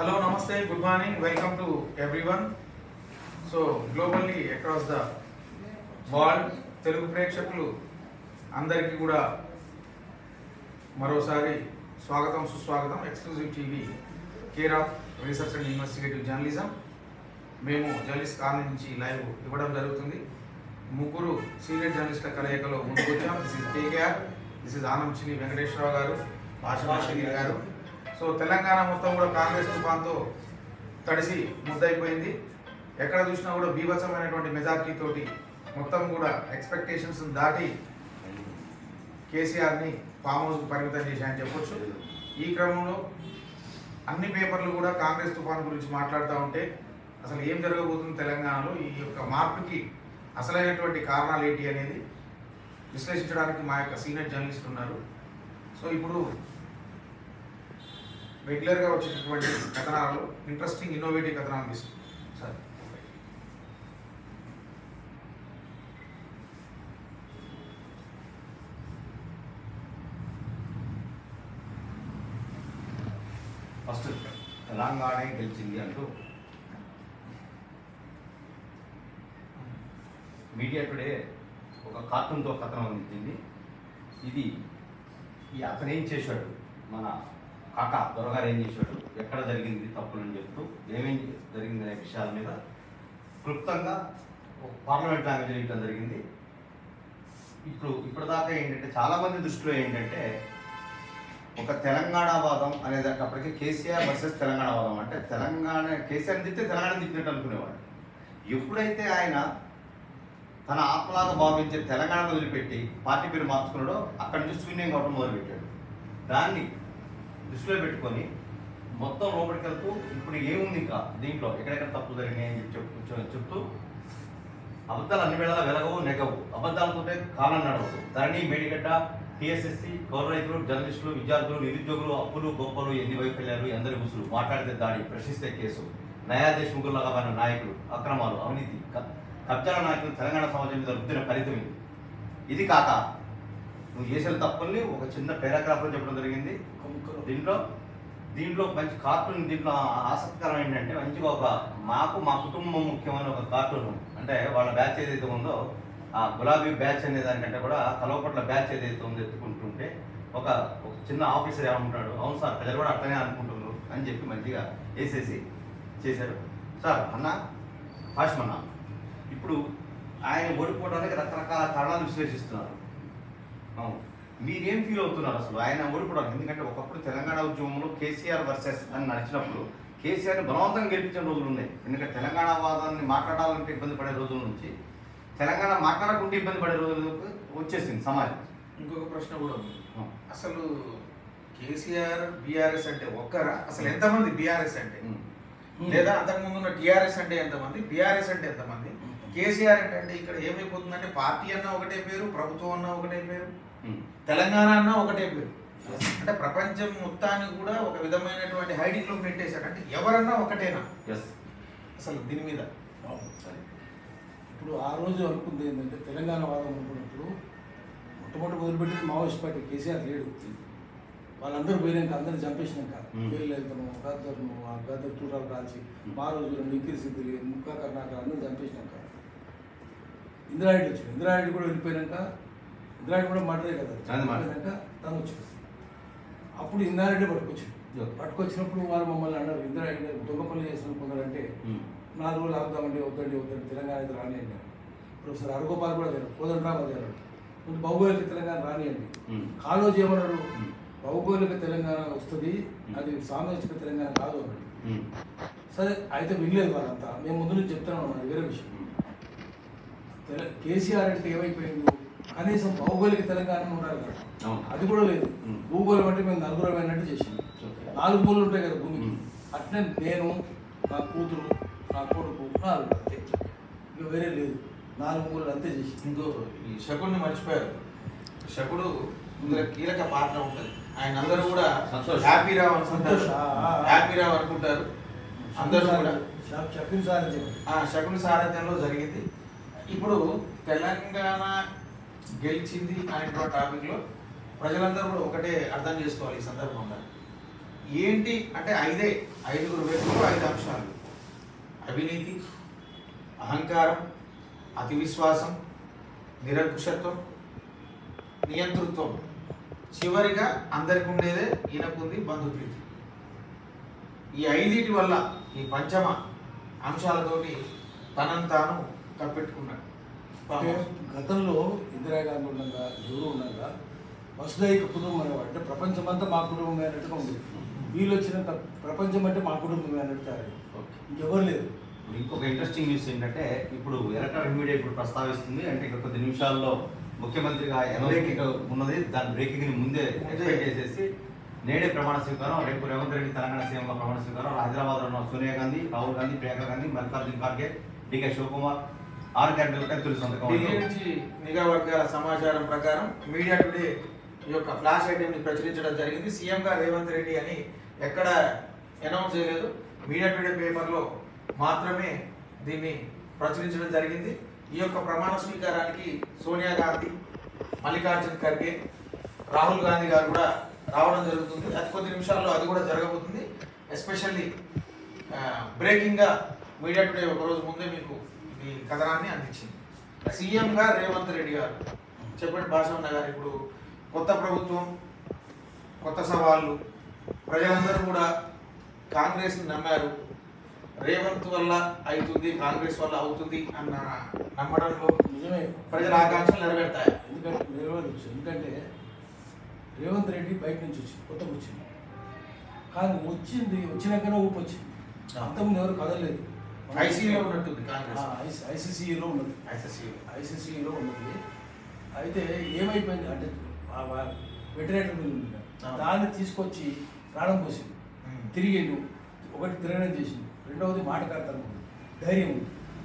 Hello, Namaste, good morning, welcome to everyone. So globally across the world Telugu ప్రేక్షకులు అందరికీ కూడా మరోసారి స్వాగతం సుస్వాగతం exclusive TV care of research and investigative journalism మేము జర్నలిస్ట్ కాలనీ నుంచి లైవ్ ఇవ్వడం జరుగుతుంది ముగ్గురు సీనియర్ జర్నలిస్టుల కలయికలో ముందుకు వచ్చాం this is KKR this is ఆనంచిని వెంకటేశ్వరరావు గారు ఆశభాషగిరి గారు సో తెలంగాణ మొత్తం కూడా కాంగ్రెస్ తుఫాన్తో తడిసి ముద్దయిపోయింది ఎక్కడ చూసినా కూడా బీభత్సమైనటువంటి మెజార్టీ తోటి మొత్తం కూడా ఎక్స్పెక్టేషన్స్ దాటి కేసీఆర్ని ఫామ్ హౌస్కి పరిమితం చేశాయని చెప్పొచ్చు ఈ క్రమంలో అన్ని పేపర్లు కూడా కాంగ్రెస్ తుఫాన్ గురించి మాట్లాడుతూ ఉంటే అసలు ఏం జరగబోతుంది తెలంగాణలో ఈ యొక్క మార్పుకి అసలైనటువంటి కారణాలు ఏంటి అనేది విశ్లేషించడానికి మా యొక్క సీనియర్ జర్నలిస్ట్ ఉన్నారు సో ఇప్పుడు రెగ్యులర్గా వచ్చేటటువంటి కథనాలు ఇంట్రెస్టింగ్ ఇన్నోవేటివ్ కథనాలు తీసుకుంటాం సార్ ఫస్ట్ తెలంగాణ గెలిచింది అంటూ మీడియా టుడే ఒక కార్టూన్తో కథనం అందించింది ఇది ఈ అతను ఏం చేశాడు మన కాక దొరగారు ఏం చేశాడు ఎక్కడ జరిగింది తప్పులని చెప్తూ ఏమేం జరిగింది అనే విషయాల మీద క్లుప్తంగా ఒక పార్లమెంట్ లాంగ్వేజ్ ఇవ్వడం జరిగింది ఇప్పుడు ఇప్పటిదాకా ఏంటంటే చాలామంది దృష్టిలో ఏంటంటే ఒక తెలంగాణ వాదం అనేటప్పటికీ కేసీఆర్ వర్సెస్ తెలంగాణ వాదం అంటే తెలంగాణ కేసీఆర్ తిప్పితే తెలంగాణ తిప్పినట్టు అనుకునేవాడు ఎప్పుడైతే ఆయన తన ఆత్మలాగా భావించే తెలంగాణ వదిలిపెట్టి పార్టీ పేరు మార్చుకున్నాడో అక్కడి నుంచి శూన్యం కావడం మొదలుపెట్టాడు దాన్ని దృష్టిలో పెట్టుకొని మొత్తం లోపలికి వెళ్తూ ఇప్పుడు ఏముంది ఇంకా దీంట్లో ఎక్కడెక్కడ తప్పు జరిగినాయి అని చెప్పి చెప్పు చె- చెప్తూ అబద్ధాలు అన్ని వేళలా వెలగవు నెగవు అబద్ధాలతోటే కాలం నడవదు ధరణి మేడిగడ్డ టిఎస్ఎస్సి కౌలు రైతులు జర్నలిస్టులు విద్యార్థులు నిరుద్యోగులు అప్పులు గొప్పలు ఎన్ని వైఫల్యాలు ఎందరి ముసులు మాట్లాడితే దాడి ప్రశ్నిస్తే కేసు న్యాయాధీశ ముగ్గురులాగా వారిన నాయకులు అక్రమాలు అవినీతి క- కబ్జాల నాయకులు తెలంగాణ సమాజం మీద రుద్దిన ఫలితం ఇది ఇది కాక నువ్వు చేసిన తప్పుల్ని ఒక చిన్న పారాగ్రాఫ్లో చెప్పడం జరిగింది దీంట్లో దీంట్లో మంచి కార్టూన్ దీంట్లో ఆసక్తికరం ఏంటంటే మంచిగా ఒక మాకు మా కుటుంబం ముఖ్యమైన ఒక కార్టూన్ అంటే వాళ్ళ బ్యాచ్ ఏదైతే ఉందో ఆ గులాబీ బ్యాచ్ అనే దానికంటే కూడా కలవపట్ల బ్యాచ్ ఏదైతే ఉందో ఎత్తుకుంటుంటే ఒక ఒక చిన్న ఆఫీసర్ ఏమంటున్నాడు అవును సార్ ప్రజలు కూడా అట్లనే అనుకుంటున్నారు అని చెప్పి మంచిగా వేసేసి చేశారు సార్ అన్న ఫాస్ట్ అన్న ఇప్పుడు ఆయన ఓడిపోవడానికి రకరకాల కారణాలు విశ్లేషిస్తున్నారు అవును మీరేం ఫీల్ అవుతున్నారు అసలు ఆయన ఓడిపోవడం ఎందుకంటే ఒకప్పుడు తెలంగాణ ఉద్యమంలో కేసీఆర్ వర్సెస్ అని నడిచినప్పుడు కేసీఆర్ని బలవంతంగా గెలిపించిన రోజులు ఉన్నాయి ఎందుకంటే తెలంగాణ వాదాన్ని మాట్లాడాలంటే ఇబ్బంది పడే రోజుల నుంచి తెలంగాణ మాట్లాడకుండా ఇబ్బంది పడే రోజులకు వచ్చేసింది సమాజం ఇంకొక ప్రశ్న కూడా ఉంది ఆ. అసలు కేసీఆర్ బీఆర్ఎస్ అంటే ఒక్కరా అసలు ఎంతమంది బీఆర్ఎస్ అంటే ఉమ్. లేదా అంతకుముందు ఉన్న టీఆర్ఎస్ అంటే ఎంతమంది బీఆర్ఎస్ అంటే ఎంతమంది కేసీఆర్ అంటే ఇక్కడ ఏమైపోతుందంటే పార్టీ అన్న ఒకటే పేరు ప్రభుత్వం అన్న ఒకటే పేరు ఉమ్. తెలంగాణ అన్న ఒకటే పేరు అంటే ప్రపంచం మొత్తాన్ని కూడా ఒక విధమైనటువంటి హైడింగ్ లో పెట్టేశారు అంటే ఎవరన్నా ఒకటేనా ఎస్ అసలు దీని మీద సరే ఇప్పుడు ఆ రోజు అనుకుంది ఏంటంటే తెలంగాణ వాదం అనుకున్నప్పుడు మొట్టమొదటి మొదలుపెట్టింది మావోయిస్ట్ పార్టీ కేసీఆర్ లేడు వాళ్ళందరూ పోయినాక అందరూ చంపేసినాక Hmm. పేర్లు వెళ్తాము గద్దర్ను ఆ గద్దర్ చూడాలు కాల్చి మా రోజు నిఖిల్ సిద్ధులు ముక్కా కర్ణాకర్ అందరూ చంపేసినాక ఇందిరారెడ్డి వచ్చాడు ఇందిరారెడ్డి కూడా వెళ్ళిపోయినాక ఇందిరారెడ్డి కూడా మాట్లాడే కదా అది మాట. వెళ్ళిపోయినాక తను వచ్చాడు అప్పుడు ఇందిరారెడ్డి పట్టుకొచ్చాడు Yeah. పట్టుకొచ్చినప్పుడు వాళ్ళు మమ్మల్ని అన్నారు ఇందిరారెడ్డి దొంగ పనులు చేసిన కొందరంటే ఉమ్. నాలుగు రోజులు ఆగుదామండి వద్దండి వద్దండి తెలంగాణ అయితే రానియండి ప్రొఫెసర్ అరగోపాల్ కూడా తెలియదు కోదండరామ్ అది అన్నాడు ముందు భౌగోళిక తెలంగాణ రానియండి ఉమ్. కాలోజీ ఏమన్నాడు ఉమ్. భౌగోళిక తెలంగాణ వస్తుంది అది సామాజిక తెలంగాణ కాదు అన్నాడు ఉమ్. సరే అయితే వినలేదు వాళ్ళంతా మేము ముందు నుంచి చెప్తున్నాం అది వేరే విషయం తెల కేసీఆర్ అంటే ఏమైపోయింది కనీసం భౌగోళిక తెలంగాణ ఉండాలి కదా అవును. అది కూడా లేదు ఉమ్. భూగోళం అంటే మేము నలుగురం అన్నట్టు చేసింది ఓకే. నాలుగు మూలలు ఉంటాయి కదా భూమికి ఉమ్. అట్లే నేను నా కూతురు నా కొడుకు నాలుగు అంతే ఇక వేరే లేదు నాలుగు మూలలు అంతే చేసి ఇంకో ఈ శకుడిని మర్చిపోయారు శకుడు ఇందులో కీలక పాత్ర ఉంటుంది ఆయన అందరూ కూడా సంతోష్. హ్యాపీ రావ్ అనుకుంటారు సంతోష్, ఆ, ఆ, ఆ. హ్యాపీ రావ్ అనుకుంటారు అందరూ కూడా చెప్పిన సార్ అని చెప్పి ఆ శకుని సారథ్యంలో జరిగింది ఇప్పుడు తెలంగాణ గెలిచింది అనేటువంటి టాపిక్లో ప్రజలందరూ కూడా ఒకటే అర్థం చేసుకోవాలి ఈ సందర్భంగా ఏంటి అంటే ఐదే ఐదుగురు వ్యక్తులు ఐదు అంశాలు అవినీతి అహంకారం అతి విశ్వాసం నిరంకుశత్వం నియంతృత్వం చివరిగా అందరికి ఉండేదే ఈయనకుంది బంధుప్రీతి ఈ ఐదింటి వల్ల ఈ పంచమ అంశాలతోటి తనను తాను కప్పెట్టుకున్నాడు అంటే గతంలో ఇందిరాగాంధీ ఉండగా ఎవరు ఉండగా వసుదైక కుటుంబం అనేవాడు అంటే ప్రపంచమంతా మా కుటుంబమే అన్నట్టుగా ఉంది వీళ్ళు వచ్చినాక ప్రపంచం అంటే మా కుటుంబమే అన్నట్టు తయారైంది. ఓకే ఇంకెవరు లేదు ఇప్పుడు ఇంకొక ఇంట్రెస్టింగ్ న్యూస్ ఏంటంటే ఇప్పుడు ఎలక్ట్రానిక్ మీడియా ఇప్పుడు ప్రస్తావిస్తుంది అంటే ఇక కొద్ది నిమిషాల్లో ముఖ్యమంత్రిగా అనౌన్స్మెంట్ ఉన్నది దాని బ్రేకింగ్ ని ముందే ఎక్స్పెక్ట్ చేసేసి నేడే ప్రమాణ స్వీకారం రేపు రేవంత్ రెడ్డి తెలంగాణ సీఎంగా ప్రమాణ స్వీకారం హైదరాబాద్ లో ఉన్న సోనియా గాంధీ రాహుల్ గాంధీ ప్రియాంక గాంధీ మల్లికార్జున ఖార్గే డికే శివకుమార్ ఆరు క్యాండిడేట్లపై తొలి సంతకం ఢిల్లీ నుంచి నిఘా వర్గాల సమాచారం ప్రకారం మీడియా టుడే ఈ యొక్క ఫ్లాష్ ఐటెం ని ప్రచురించడం జరిగింది సీఎం గా రేవంత్ రెడ్డి అని ఎక్కడ అనౌన్స్ చేయలేదు మీడియా టుడే పేపర్లో మాత్రమే దీన్ని ప్రచురించడం జరిగింది ఈ యొక్క ప్రమాణ స్వీకారానికి సోనియా గాంధీ మల్లికార్జున్ ఖర్గే రాహుల్ గాంధీ గారు కూడా రావడం జరుగుతుంది అతి కొద్ది నిమిషాల్లో అది కూడా జరగబోతుంది ఎస్పెషల్లీ బ్రేకింగ్గా మీడియా టుడే ఒక రోజు ముందే మీకు ఈ కథనాన్ని అందించింది సీఎంగా రేవంత్ రెడ్డి గారు చెప్పండి భాషవన్న గారు ఇప్పుడు కొత్త ప్రభుత్వం కొత్త సవాళ్ళు ప్రజలందరూ కూడా కాంగ్రెస్ని నమ్మారు రేవంత్ వల్ల అవుతుంది కాంగ్రెస్ వల్ల అవుతుంది అన్న నమ్మడంలో నిజమే ప్రజల ఆకాంక్షలు నెరవేరుతాయి ఎందుకంటే నెరవేరవచ్చు ఎందుకంటే రేవంత్ రెడ్డి బయట నుంచి వచ్చింది కొత్తగా వచ్చింది కానీ వచ్చింది వచ్చినాకనే ఊపి వచ్చింది అంతకుముందు ఎవరు కదలలేదు ఐసీలో ఉన్నట్టుంది కాంగ్రెస్ ఐసీసీలో ఉన్నది ఐసీసీ ఐసీసీలో ఉన్నది అయితే ఏమైపోయింది అంటే వెటరేటర్ మీద ఉంది కదా. అవును. దాన్ని తీసుకొచ్చి ప్రాణం పోసింది తిరిగిండు ఒకటి తిరగడం చేసింది రెండవది మాట కడతాను ధైర్యం ఉంది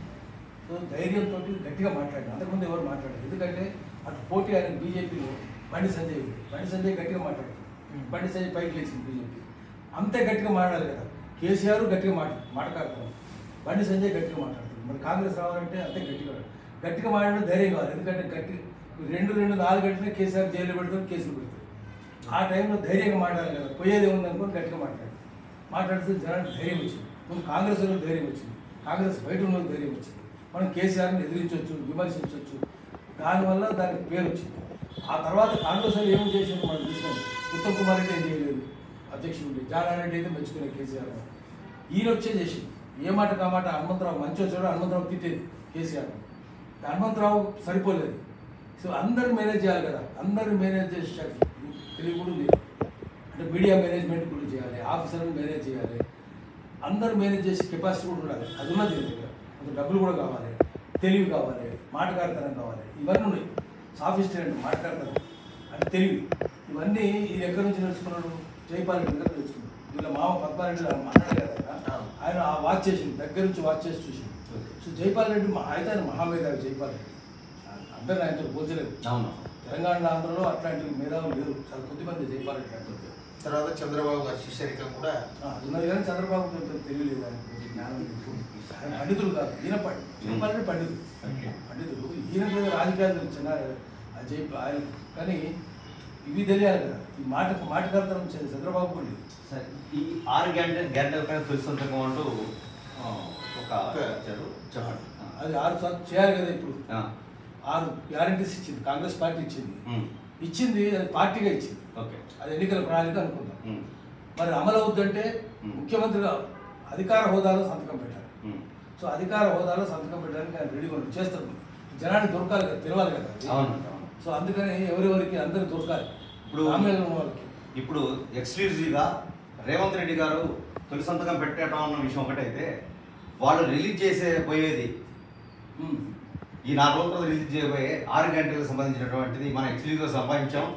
సో ధైర్యంతో గట్టిగా మాట్లాడింది అంతకుముందు ఎవరు మాట్లాడారు ఎందుకంటే అటు పోటీ ఆయన బీజేపీలో బండి సంజయ్ ఉంది బండి సంజయ్ గట్టిగా మాట్లాడుతుంది Hmm. బండి సంజయ్ పైకి లేచింది బీజేపీ అంతే గట్టిగా మాట్లాడాలి కదా కేసీఆర్ గట్టిగా మాట మాట్లాడతారు బండి సంజయ్ గట్టిగా మాట్లాడుతుంది మరి కాంగ్రెస్ రావాలంటే అంతే గట్టిగా గట్టిగా మాట్లాడడం ధైర్యం కావాలి ఎందుకంటే గట్టి రెండు రెండు నాలుగు గంటలే కేసీఆర్ జైలు పెడతారు కేసులు పెడతారు ఆ టైంలో ధైర్యంగా మాట్లాడాలి కదా పోయేది ఏముంది అనుకోని గట్టిగా మాట్లాడాలి మాట్లాడితే జనానికి ధైర్యం వచ్చింది ముందు కాంగ్రెస్ వాళ్ళకి ధైర్యం వచ్చింది కాంగ్రెస్ బయట ఉన్న వాళ్ళకి ధైర్యం వచ్చింది మనం కేసీఆర్ని ఎదిరించవచ్చు విమర్శించవచ్చు దానివల్ల దానికి పేరు వచ్చింది ఆ తర్వాత కాంగ్రెస్ వాళ్ళు ఏం చేసింది మనం చూసాం ఉత్తమ్ కుమార్ రెడ్డి ఏం చేయలేదు అధ్యక్షుడు ఉండి జానారెడ్డి అయితే మెచ్చుకునే కేసీఆర్ ఈయన వచ్చే చేసింది ఏ మాట కా మాట హనుమంతరావు మంచి వచ్చాడు హనుమంతరావు తిట్టేది కేసీఆర్ హనుమంతరావు సరిపోలేదు సో అందరు మేనేజ్ చేయాలి కదా అందరు మేనేజ్ చేసే శక్తి తెలివి కూడా లేదు అంటే మీడియా మేనేజ్మెంట్ కూడా చేయాలి ఆఫీసర్ని మేనేజ్ చేయాలి అందరూ మేనేజ్ చేసే కెపాసిటీ కూడా ఉండాలి అది ఉన్నది దీని దగ్గర కొంత డబ్బులు కూడా కావాలి తెలివి కావాలి మాటకారితనం కావాలి ఇవన్నీ ఉన్నాయి సాఫిస్టికేట్ మాటకారితనం అంటే తెలివి ఇవన్నీ ఇది ఎక్కడి నుంచి నేర్చుకున్నాడు జైపాల్ రెడ్డి దగ్గర నేర్చుకున్నాడు వీళ్ళ మామ పద్మారెడ్డి అన్నాడు కదా ఆయన ఆ వాచ్ చేసింది దగ్గర నుంచి వాచ్ చేసి చూసింది సో జైపాల్ రెడ్డి మా- అయితే ఆయన మహామేధావి జైపాల్ రెడ్డి అందరిని ఆయనతో పోల్చలేదు అవును తెలంగాణ ఆంధ్రలో అట్లాంటి మేధావులు లేరు చాలా కొద్దిమంది జైపాల్ రెడ్డి అంటారు తర్వాత చంద్రబాబు గారి శిష్యరికం కూడా ఆ, అది ఉన్నది కానీ చంద్రబాబు కొంచెం తెలియలేదు ఆయన కొంచెం జ్ఞానం లేదు ఆయన పండితుడు కాదు ఈయన పండి చెప్పాలంటే పండితుడు ఓకే. పండితుడు ఈయన మీద రాజకీయాలు చిన్న అజయ్ ఆయన కానీ ఇవి తెలియాలి కదా ఈ మాట మాటకారితనం చ- చంద్రబాబు కూడా లేదు సరే ఈ ఆరు గంటల గంటల పైన తొలి సంతకం అంటూ ఆ, ఒక ఒక- ఇచ్చారు చెప్పండి అది ఆరు సార్లు చేయాలి కదా ఇప్పుడు ఆ, ఆరు గ్యారంటీస్ ఇచ్చింది కాంగ్రెస్ పార్టీ ఇచ్చింది ఉమ్, ఇచ్చింది అది పార్టీగా ఇచ్చింది ఓకే అది ఎన్నికల ప్రణాళిక అనుకుందాం ఉమ్, మరి అమలు అవుద్దంటే Hmm. ముఖ్యమంత్రిగా అధికార హోదాలో సంతకం పెట్టాలి ఉమ్. సో అధికార హోదాలో సంతకం పెట్టడానికి ఆయన రెడీగా ఉన్నాడు చేస్తాడు జనానికి దొరకాలి కదా తెలియాలి కదా అది. అవును, అవును. సో అందుకని ఎవరెవరికి అందరూ దొరకాలి ఇప్పుడు గ్రామీణ ఉన్న వాళ్ళకి ఇప్పుడు ఎక్స్క్లూజివ్గా రేవంత్ రెడ్డి గారు తొలి సంతకం పెట్టడం అన్న విషయం ఒకటైతే వాళ్ళు రిలీజ్ చేసే పోయేది ఉమ్. ఈ నాలుగు రోజుల తర్వాత రిలీజ్ చేయబోయే ఆరు గంటలకు సంబంధించినటువంటిది మనం ఎక్స్క్లూజివ్గా సంపాదించాం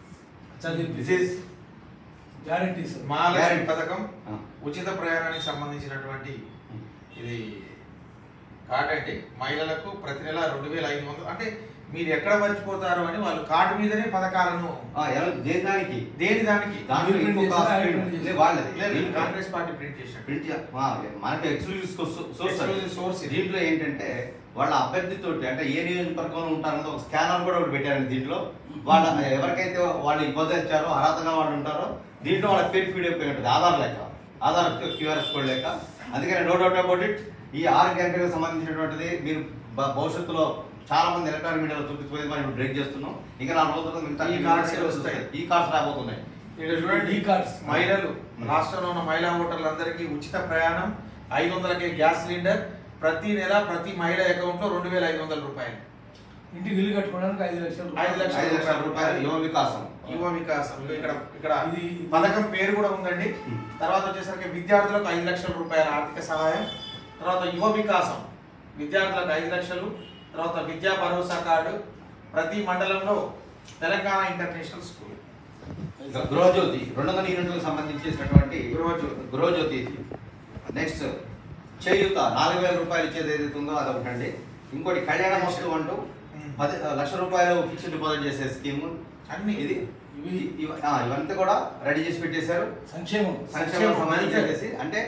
చదివి this is guarantees Mahalakshmi Guarantee. పథకం ఉచిత ప్రయాణానికి సంబంధించినటువంటి ఇది కార్డ్ అంటే మహిళలకు ప్రతి నెల రెండు వేల ఐదు వందలు అంటే మీరు ఎక్కడ మర్చిపోతారు అని వాళ్ళు కార్డు మీదనే పథకాలను దేని దానికి దేని దానికి దాంట్లో మీరు print ఇంకొక చేశారా? screen ఆయన print లే, చేశారా? వాళ్ళది లేదు, దీంట్లో కాంగ్రెస్ పార్టీ ప్రింట్ చేశారు ప్రింట్ చే- ఆ, మనకి ఎక్స్క్లూజివ్ సోర్స్ Exclusive source ఇది. దీంట్లో ఏంటంటే వాళ్ళ అభ్యర్థితో అంటే ఏ నియోజకవర్గంలో ఉంటారన్నది ఒక స్కానర్ కూడా ఒకటి పెట్టారండి దీంట్లో వాళ్ళ ఎవరికైతే వాళ్ళు ఇబ్బంది ఇచ్చారో అర్హతగా వాళ్ళు ఉంటారో దీంట్లో వాళ్ళ పేరు ఫీడ్ అయిపోయి ఉంటుంది ఆధార్ లెక్క ఆధార్ క్యూఆర్ఎస్ కోడ్ లెక్క అందుకని నో డౌట్ అబౌట్ ఇట్ ఈ ఆరు గ్యారెంటీలకు సంబంధించినటువంటిది మీరు భ- భవిష్యత్తులో చాలా మంది ఎలక్ట్రానిక్ మీడియాలో చూపించుకోలేదు మనం ఇప్పుడు బ్రేక్ చేస్తున్నాం ఇంకా నాలుగు రోజుల్లో మిగతా ఈ కార్డ్స్ ఏ వస్తాయి. ఈ కార్డ్స్ రాబోతున్నాయి ఇక్కడ చూడండి ఈ కార్డ్స్. మహిళలు రాష్ట్రంలో ఉన్న మహిళా ఓటర్లందరికీ ఉచిత ప్రయాణం ఐదు వందలకే గ్యాస్ సిలిండర్ ప్రతి నెల ప్రతి మహిళ అకౌంట్ లో రెండు వేల ఐదు వందల రూపాయలు ఇంటికి ఇల్లు కట్టుకోవడానికి ఐదు లక్షలు ఐదు లక్షలు. ఐదు లక్షల రూపాయలు యువ వికాసం యువ వికాసం ఇగో ఇక్కడ ఇక్కడ ఇది- పథకం పేరు కూడా ఉందండి Hmm. తర్వాత వచ్చేసరికి విద్యార్థులకు ఐదు లక్షల రూపాయల ఆర్థిక సహాయం తర్వాత యువ వికాసం విద్యార్థులకు ఐదు లక్షలు తర్వాత విద్యా భరోసా కార్డు ప్రతి మండలంలో తెలంగాణ ఇంటర్నేషనల్ స్కూల్ ఇంకా గృహజ్యోతి రెండు వందల యూనిట్లకు సంబంధించేసినటువంటి గృహజ్యోతి. గృహజ్యోతి నెక్స్ట్ చేయూత నాలుగు వేల రూపాయలు ఇచ్చేది ఏదైతే ఉందో అది ఒకటండి ఇంకోటి కళ్యాణ వస్తువు అంటూ ఉమ్. పది లక్ష రూపాయలు ఫిక్స్డ్ డిపాజిట్ చేసే స్కీమ్ అన్ని ఇది ఇవి ఇవ- ఆ, ఇవంతా కూడా రెడీ చేసి పెట్టేశారు సంక్షేమం సంక్షేమం సంబంధించి అంటే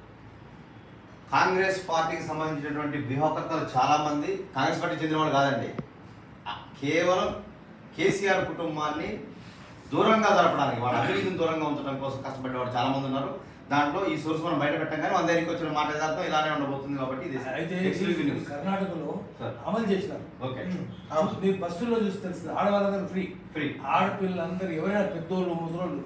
కాంగ్రెస్ పార్టీకి సంబంధించినటువంటి వ్యూహకర్తలు చాలా మంది కాంగ్రెస్ పార్టీ చెందిన వాళ్ళు కాదండి ఆ, కేవలం కేసీఆర్ కుటుంబాన్ని దూరంగా జరపడానికి వాళ్ళ అభివృద్ధిని దూరంగా ఉంచడం కోసం కష్టపడేవాడు చాలా మంది ఉన్నారు దాంట్లో ఈ సోర్స్ మనం బయట పెట్టగానే వంద ఎన్నిక వచ్చిన మాట యథార్థం ఇలానే ఉండబోతుంది కాబట్టి ఇది అయితే exclusive ఇది news. కర్ణాటకలో సార్. అమలు చేసినారు ఓకే అవును. మీరు బస్సుల్లో చూసి తెలుస్తుంది ఆడవాళ్ళందరూ ఫ్రీ ఫ్రీ ఆడపిల్లలందరూ ఎవరైనా పెద్దోళ్ళు ముసలోళ్ళు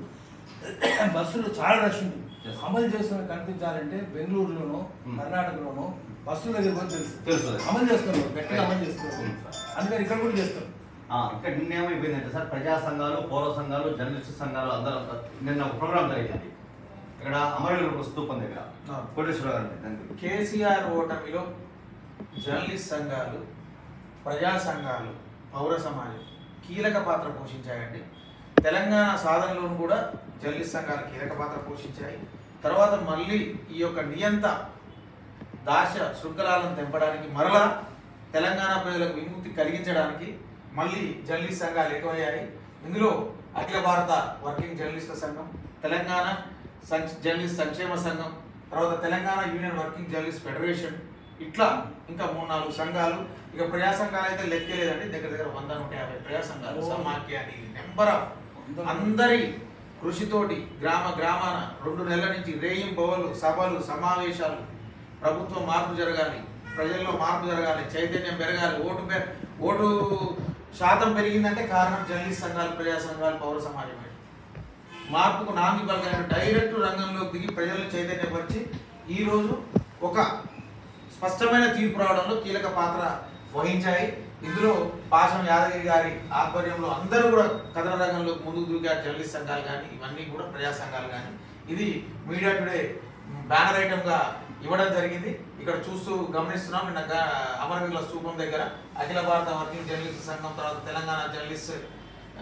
బస్సులో చాలా రష్ ఉంటుంది Yes. అమలు చేస్తున్న కనిపించాలంటే బెంగళూరులోనో Hmm. కర్ణాటకలోనో బస్సుల దగ్గర పోయి తెలుసు తెలుస్తుంది. అమలు చేస్తున్నారు గట్టిగా అమలు చేస్తున్నారు Hmm. అందుకని ఇక్కడ కూడా చేస్తారు ఆ, ఇక్కడ నిన్నేమైపోయిందంటే సార్ ప్రజా సంఘాలు పౌర సంఘాలు జర్నలిస్ట్ సంఘాలు అందరూ నిన్న ఒక ప్రోగ్రామ్ జరిగింది ఇక్కడ అమరవీరుల స్తూపం దగ్గర ఆ. కోటేశ్వర గారు దాని గురించి. కేసీఆర్ ఓటమిలో జర్నలిస్ట్ సంఘాలు ప్రజా సంఘాలు పౌర సమాజం కీలక పాత్ర పోషించాయండి తెలంగాణ సాధనలోను కూడా జర్నలిస్ట్ సంఘాలు కీలక పాత్ర పోషించాయి తర్వాత మళ్ళీ ఈ యొక్క నియంత దాశ శృంఖలాలను తెంపడానికి మరలా తెలంగాణ ప్రజలకు విముక్తి కలిగించడానికి మళ్ళీ జర్నలిస్ట్ సంఘాలు ఎక్కువయ్యాయి ఇందులో అఖిల భారత వర్కింగ్ జర్నలిస్టుల సంఘం తెలంగాణ సంక్ష- జర్నలిస్ట్ సంక్షేమ సంఘం తర్వాత Telangana union working journalist federation ఇట్లా ఇంకా మూడు నాలుగు సంఘాలు ఇక ప్రజా సంఘాలు అయితే లెక్కే లేదండి దగ్గర దగ్గర వంద నూట యాభై ప్రజా సంఘాలు ఓ. సమాఖ్య అని నెంబర్ ఆఫ్ అందరి కృషితోటి గ్రామ గ్రామాన రెండు నెలల నుంచి రేయింగ్ బోవలు సభలు సమావేశాలు ప్రభుత్వం మార్పు జరగాలి ప్రజల్లో మార్పు జరగాలి చైతన్యం పెరగాలి ఓటు పె- ఓటు శాతం పెరిగిందంటే కారణం జర్నలిస్ట్ సంఘాలు ప్రజా సంఘాలు పౌర సమాజమే మార్పుకు నాంది పలకైన డైరెక్ట్ రంగంలోకి దిగి ప్రజలను చైతన్యపరిచి ఈరోజు ఒక స్పష్టమైన తీర్పు రావడంలో కీలక పాత్ర వహించాయి ఇందులో పాశం యాదగిరి గారి ఆధ్వర్యంలో అందరూ కూడా కథన రంగంలోకి ముందుకు దూకారు జర్నలిస్ట్ సంఘాలు కానీ ఇవన్నీ కూడా ప్రజా సంఘాలు కానీ ఇది మీడియా టుడే బ్యానర్ ఐటమ్గా ఇవ్వడం జరిగింది ఇక్కడ చూస్తూ గమనిస్తున్నాం నిన్న గా- అమరవీరుల స్తూపం దగ్గర అఖిల భారత వర్కింగ్ జర్నలిస్ట్ సంఘం తర్వాత తెలంగాణ జర్నలిస్ట్ ఆ,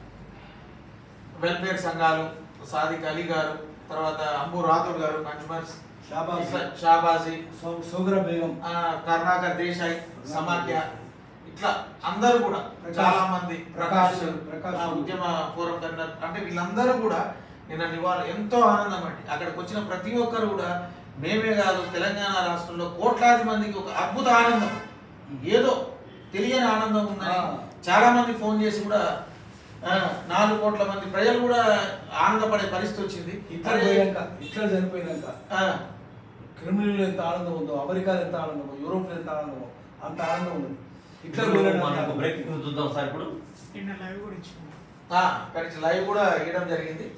వెల్ఫేర్ సంఘాలు సాదిక్ అలీ గారు తర్వాత అంబు రాథోడ్ గారు కన్స్యూమర్స్ షాబాజ్ షాబాజీ సౌ- సౌగరా బేగం ఆ, కరుణాకర్ దేశాయ్ సమాఖ్య ఇట్లా అందరూ కూడా ప్రకాష్. చాలా మంది ప్రకాష్ ప్రకాష్. ఆ, ఉద్యమ ఫోరం కన్వీనర్ అంటే వీళ్ళందరూ కూడా నిన్న నివాళ ఎంతో ఆనందం అండి అక్కడికి వచ్చిన ప్రతి ఒక్కరు కూడా మేమే కాదు తెలంగాణ రాష్ట్రంలో కోట్లాది మందికి ఒక అద్భుత ఆనందం ఏదో తెలియని ఆనందం ఉందని ఆ. చాలా మంది ఫోన్ చేసి కూడా ఆ, నాలుగు కోట్ల మంది ప్రజలు కూడా ఆనందపడే పరిస్థితి వచ్చింది హిట్లర్ పోయాక హిట్లర్ చనిపోయినాక ఆ, క్రిమినల్ ఎంత ఆనందం ఉందో అమెరికాలో ఎంత ఆనందమో యూరోప్లో ఎంత ఆనందమో అంత ఆనందం ఉంది హిట్లర్ ఇప్పుడు పోయినాక మనం ఒక బ్రేక్ చూద్దాం సార్ ఇప్పుడు నిన్న లైవ్ కూడా ఇచ్చింది ఆ, అక్కడి నుంచి లైవ్ కూడా ఇవ్వడం జరిగింది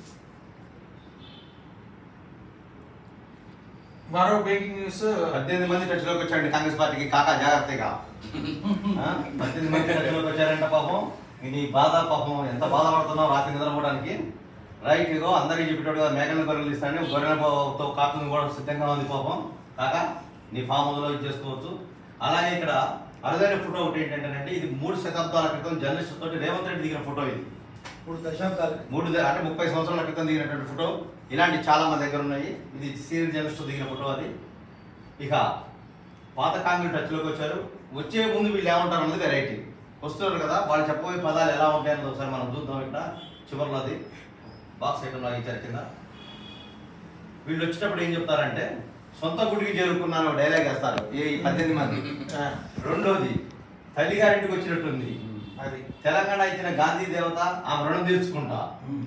మరో బ్రేకింగ్ న్యూస్ పద్దెనిమిది మంది టచ్లోకి వచ్చారండి కాంగ్రెస్ పార్టీకి కాకా జాగ్రత్తగా ఆ? పద్దెనిమిది మంది టచ్లోకి వచ్చారంట పాపం నీ బాధ పాపం ఎంత బాధపడుతున్నావు రాత్రి నిద్రపోవడానికి రైట్ ఇగో అందరికీ చెప్పేటోడు కదా మేకలను గొర్రెలు ఇస్తాను గొర్రెలతో కార్టూన్ కూడా సిద్ధంగా ఉంది పాపం కాక నీ ఫామ్ హౌస్లో చేసుకోవచ్చు అలాగే ఇక్కడ అరుదైన ఫోటో ఒకటి ఏంటంటే ఇది మూడు శతాబ్దాల క్రితం జర్నలిస్ట్ తోటి రేవంత్ రెడ్డి దిగిన ఫోటో ఇది ఇప్పుడు దశాబ్దాలు మూడు ద- అంటే ముప్పై సంవత్సరాల క్రితం దిగినటువంటి ఫోటో ఇలాంటి చాలా మా దగ్గర ఉన్నాయి ఇది సీనియర్ జర్నలిస్ట్ దిగిన ఫోటో అది ఇక పాత కాంగ్రెస్ టచ్లోకి వచ్చారు వచ్చే ముందు వీళ్ళు ఏమంటారు అన్నది వెరైటీ వస్తున్నారు కదా వాళ్ళు చెప్పబోయే పదాలు ఎలా ఉంటాయన్నది ఒకసారి మనం చూద్దాం ఇక్కడ చివరిలో అది బాక్స్ ఐటమ్ లాగా ఇచ్చారు కింద వీళ్ళు వచ్చేటప్పుడు ఏం చెప్తారంటే సొంత గుడికి చేరుకున్నాను డైలాగ్ వేస్తారు ఏ ఈ పద్దెనిమిది మంది ఆ, రెండోది తల్లిగారింటికి వచ్చినట్టుంది అది తెలంగాణ ఇచ్చిన గాంధీ దేవత ఆమె రుణం తీర్చుకుంటా ఇక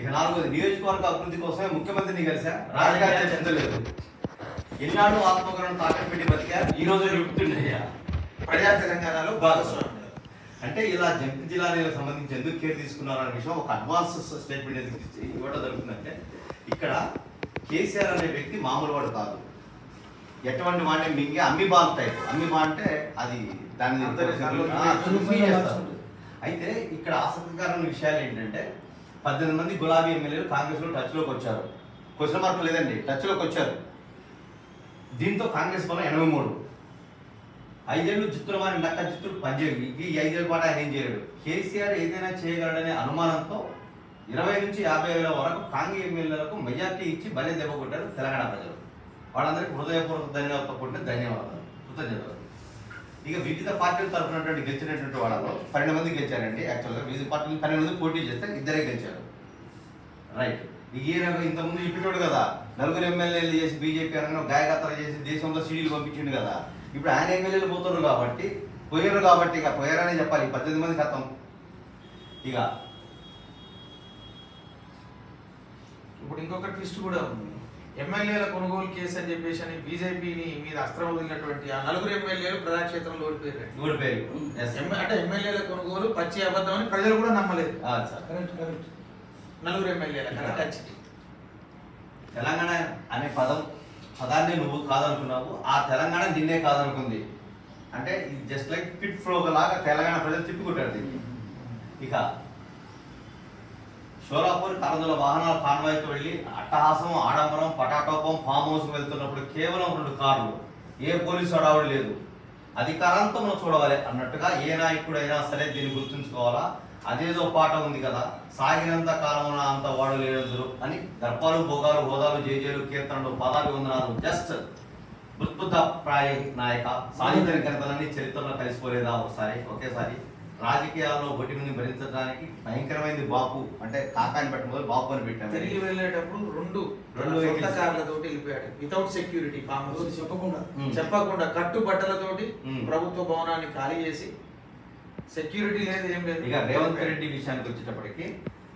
ఇక నాలుగోది నియోజకవర్గ అభివృద్ధి కోసమే ముఖ్యమంత్రిని కలిసా రాజకీయాలు చెందలేదు ఎన్నాళ్ళు ఆత్మగౌరవం తాకట్టు పెట్టి బతికా ఈ రోజు నిలుపుతున్నాయ్యా ప్రజా తెలంగాణలో భాగస్వామ్యం అంటే ఇలా జంతి జిల్లాలకు సంబంధించి ఎందుకు కేర్ తీసుకున్నారనే విషయం ఒక అడ్వాన్స్ స్టేట్మెంట్ ఎందుకు ఇచ్చి- ఇవ్వడం జరుగుతుందంటే ఇక్కడ కేసీఆర్ అనే వ్యక్తి మామూలు వాడు కాదు ఎటువంటి వాడిని మింగి అమ్మి బాల్ టైప్ అమ్మి బా అంటే అది దాన్ని అందరి దానిలో ఆ, చూసి చేస్తారు. అయితే ఇక్కడ ఆసక్తికరమైన విషయాలు ఏంటంటే పద్దెనిమిది మంది గులాబీ ఎమ్మెల్యేలు కాంగ్రెస్ లో టచ్ లోకి వచ్చారు క్వశ్చన్ మార్క్ లేదండి టచ్ లోకి వచ్చారు దీంతో కాంగ్రెస్ బలం ఎనభై మూడు ఐదేళ్ళు చిత్తులు వారి లక్క చిత్తులు పనిచేయవు ఈ ఐదేళ్ళ పాటు ఆయన ఏం చేయలేడు కేసీఆర్ ఏదైనా చేయగలడనే అనుమానంతో ఇరవై నుంచి యాభై వేల వరకు కాంగ్రెస్ ఎమ్మెల్యేలకు మెజార్టీ ఇచ్చి బలే దెబ్బ కొట్టారు తెలంగాణ ప్రజలు వాళ్ళందరికీ హృదయపూర్వక ధన్యవాదాలు కొట్టిన ధన్యవాదాలు కృతజ్ఞతలు ఇక వివిధ పార్టీల తరఫున గెలిచినటువంటి వాళ్ళలో పన్నెండు మంది గెలిచారండి యాక్చువల్గా వివిధ పార్టీలు పన్నెండు మంది పోటీ చేస్తే ఇద్దరే గెలిచారు రైట్ ఈయన ఇంతకుముందు చెప్పేటోడు కదా నలుగురు ఎమ్మెల్యేలు చేసి బీజేపీ అనగా గాయకత్ర చేసి దేశంలో సీడీలు పంపించిండు కదా ఇప్పుడు ఆయన ఎమ్మెల్యేలు పోతారు కాబట్టి పోయారు కాబట్టి ఇక పోయారనే చెప్పాలి ఈ పద్దెనిమిది మంది కథం ఇక ఇప్పుడు ఇంకొక ట్విస్ట్ కూడా ఉంది ఎమ్మెల్యేల కొనుగోలు కేసు అని చెప్పేసి అని బీజేపీని మీద అస్త్రం వదిలినటువంటి ఆ నలుగురు ఎమ్మెల్యేలు ప్రజాక్షేత్రంలో ఓడిపోయారు ఊరి పేరు Yes. ఎమ్మె- అంటే ఎమ్మెల్యేల కొనుగోలు పచ్చి అబద్ధం అని ప్రజలు కూడా నమ్మలేదు ఆ, సార్ కరెక్ట్ కరెక్ట్ నలుగురు ఎమ్మెల్యేల కదా Yeah. ఖచ్చితంగా తెలంగాణ అనే పదం పదాన్ని నువ్వు కాదనుకున్నావు ఆ తెలంగాణ నిన్నే కాదనుకుంది అంటే ఇది జస్ట్ లైక్ పిట్ ఫ్లో లాగా తెలంగాణ ప్రజలు తిప్పుకుంటారు దీన్ని ఇక షోలాపూర్ కరందుల వాహనాల కాన్వాయ్కి వెళ్ళి అట్టహాసం ఆడంబరం పటాటోపం ఫామ్ హౌస్కి వెళ్తున్నప్పుడు కేవలం రెండు కార్లు ఏ పోలీసు అడావుడు లేదు అధికారంతో మనం చూడవాలి అన్నట్టుగా ఏ నాయకుడైనా సరే దీన్ని గుర్తుంచుకోవాలా అదేదో పాట ఉంది కదా సాగినంత కాలం అంత వాడు లేడందరు అని దర్పాలు భోగాలు హోదాలు జేజేలు కీర్తనలు పదాలు వందనాలు జస్ట్ బుద్బుద్ధ ప్రాయ నాయక సాహిత్య గ్రంథాలన్నీ చరిత్రలో కలిసిపోలేదా ఒకసారి ఒకేసారి రాజకీయాల్లో ఒకటి మంది భరించడానికి భయంకరమైనది బాపు అంటే కాకాని పెట్టడం మొదలు బాపు అని పెట్టాము తిరిగి వెళ్ళేటప్పుడు రెండు రెండు సొంత vehicles. కార్లతోటి వెళ్ళిపోయాడు వితౌట్ సెక్యూరిటీ ఫామ్ ఎవరు హౌస్ చెప్పకుండా ఉమ్. చెప్పకుండా కట్టు బట్టలతోటి ఉమ్. ప్రభుత్వ భవనాన్ని ఖాళీ చేసి సెక్యూరిటీ లేదు ఏం లేదు ఇక రేవంత్ రెడ్డి విషయానికి వచ్చేటప్పటికి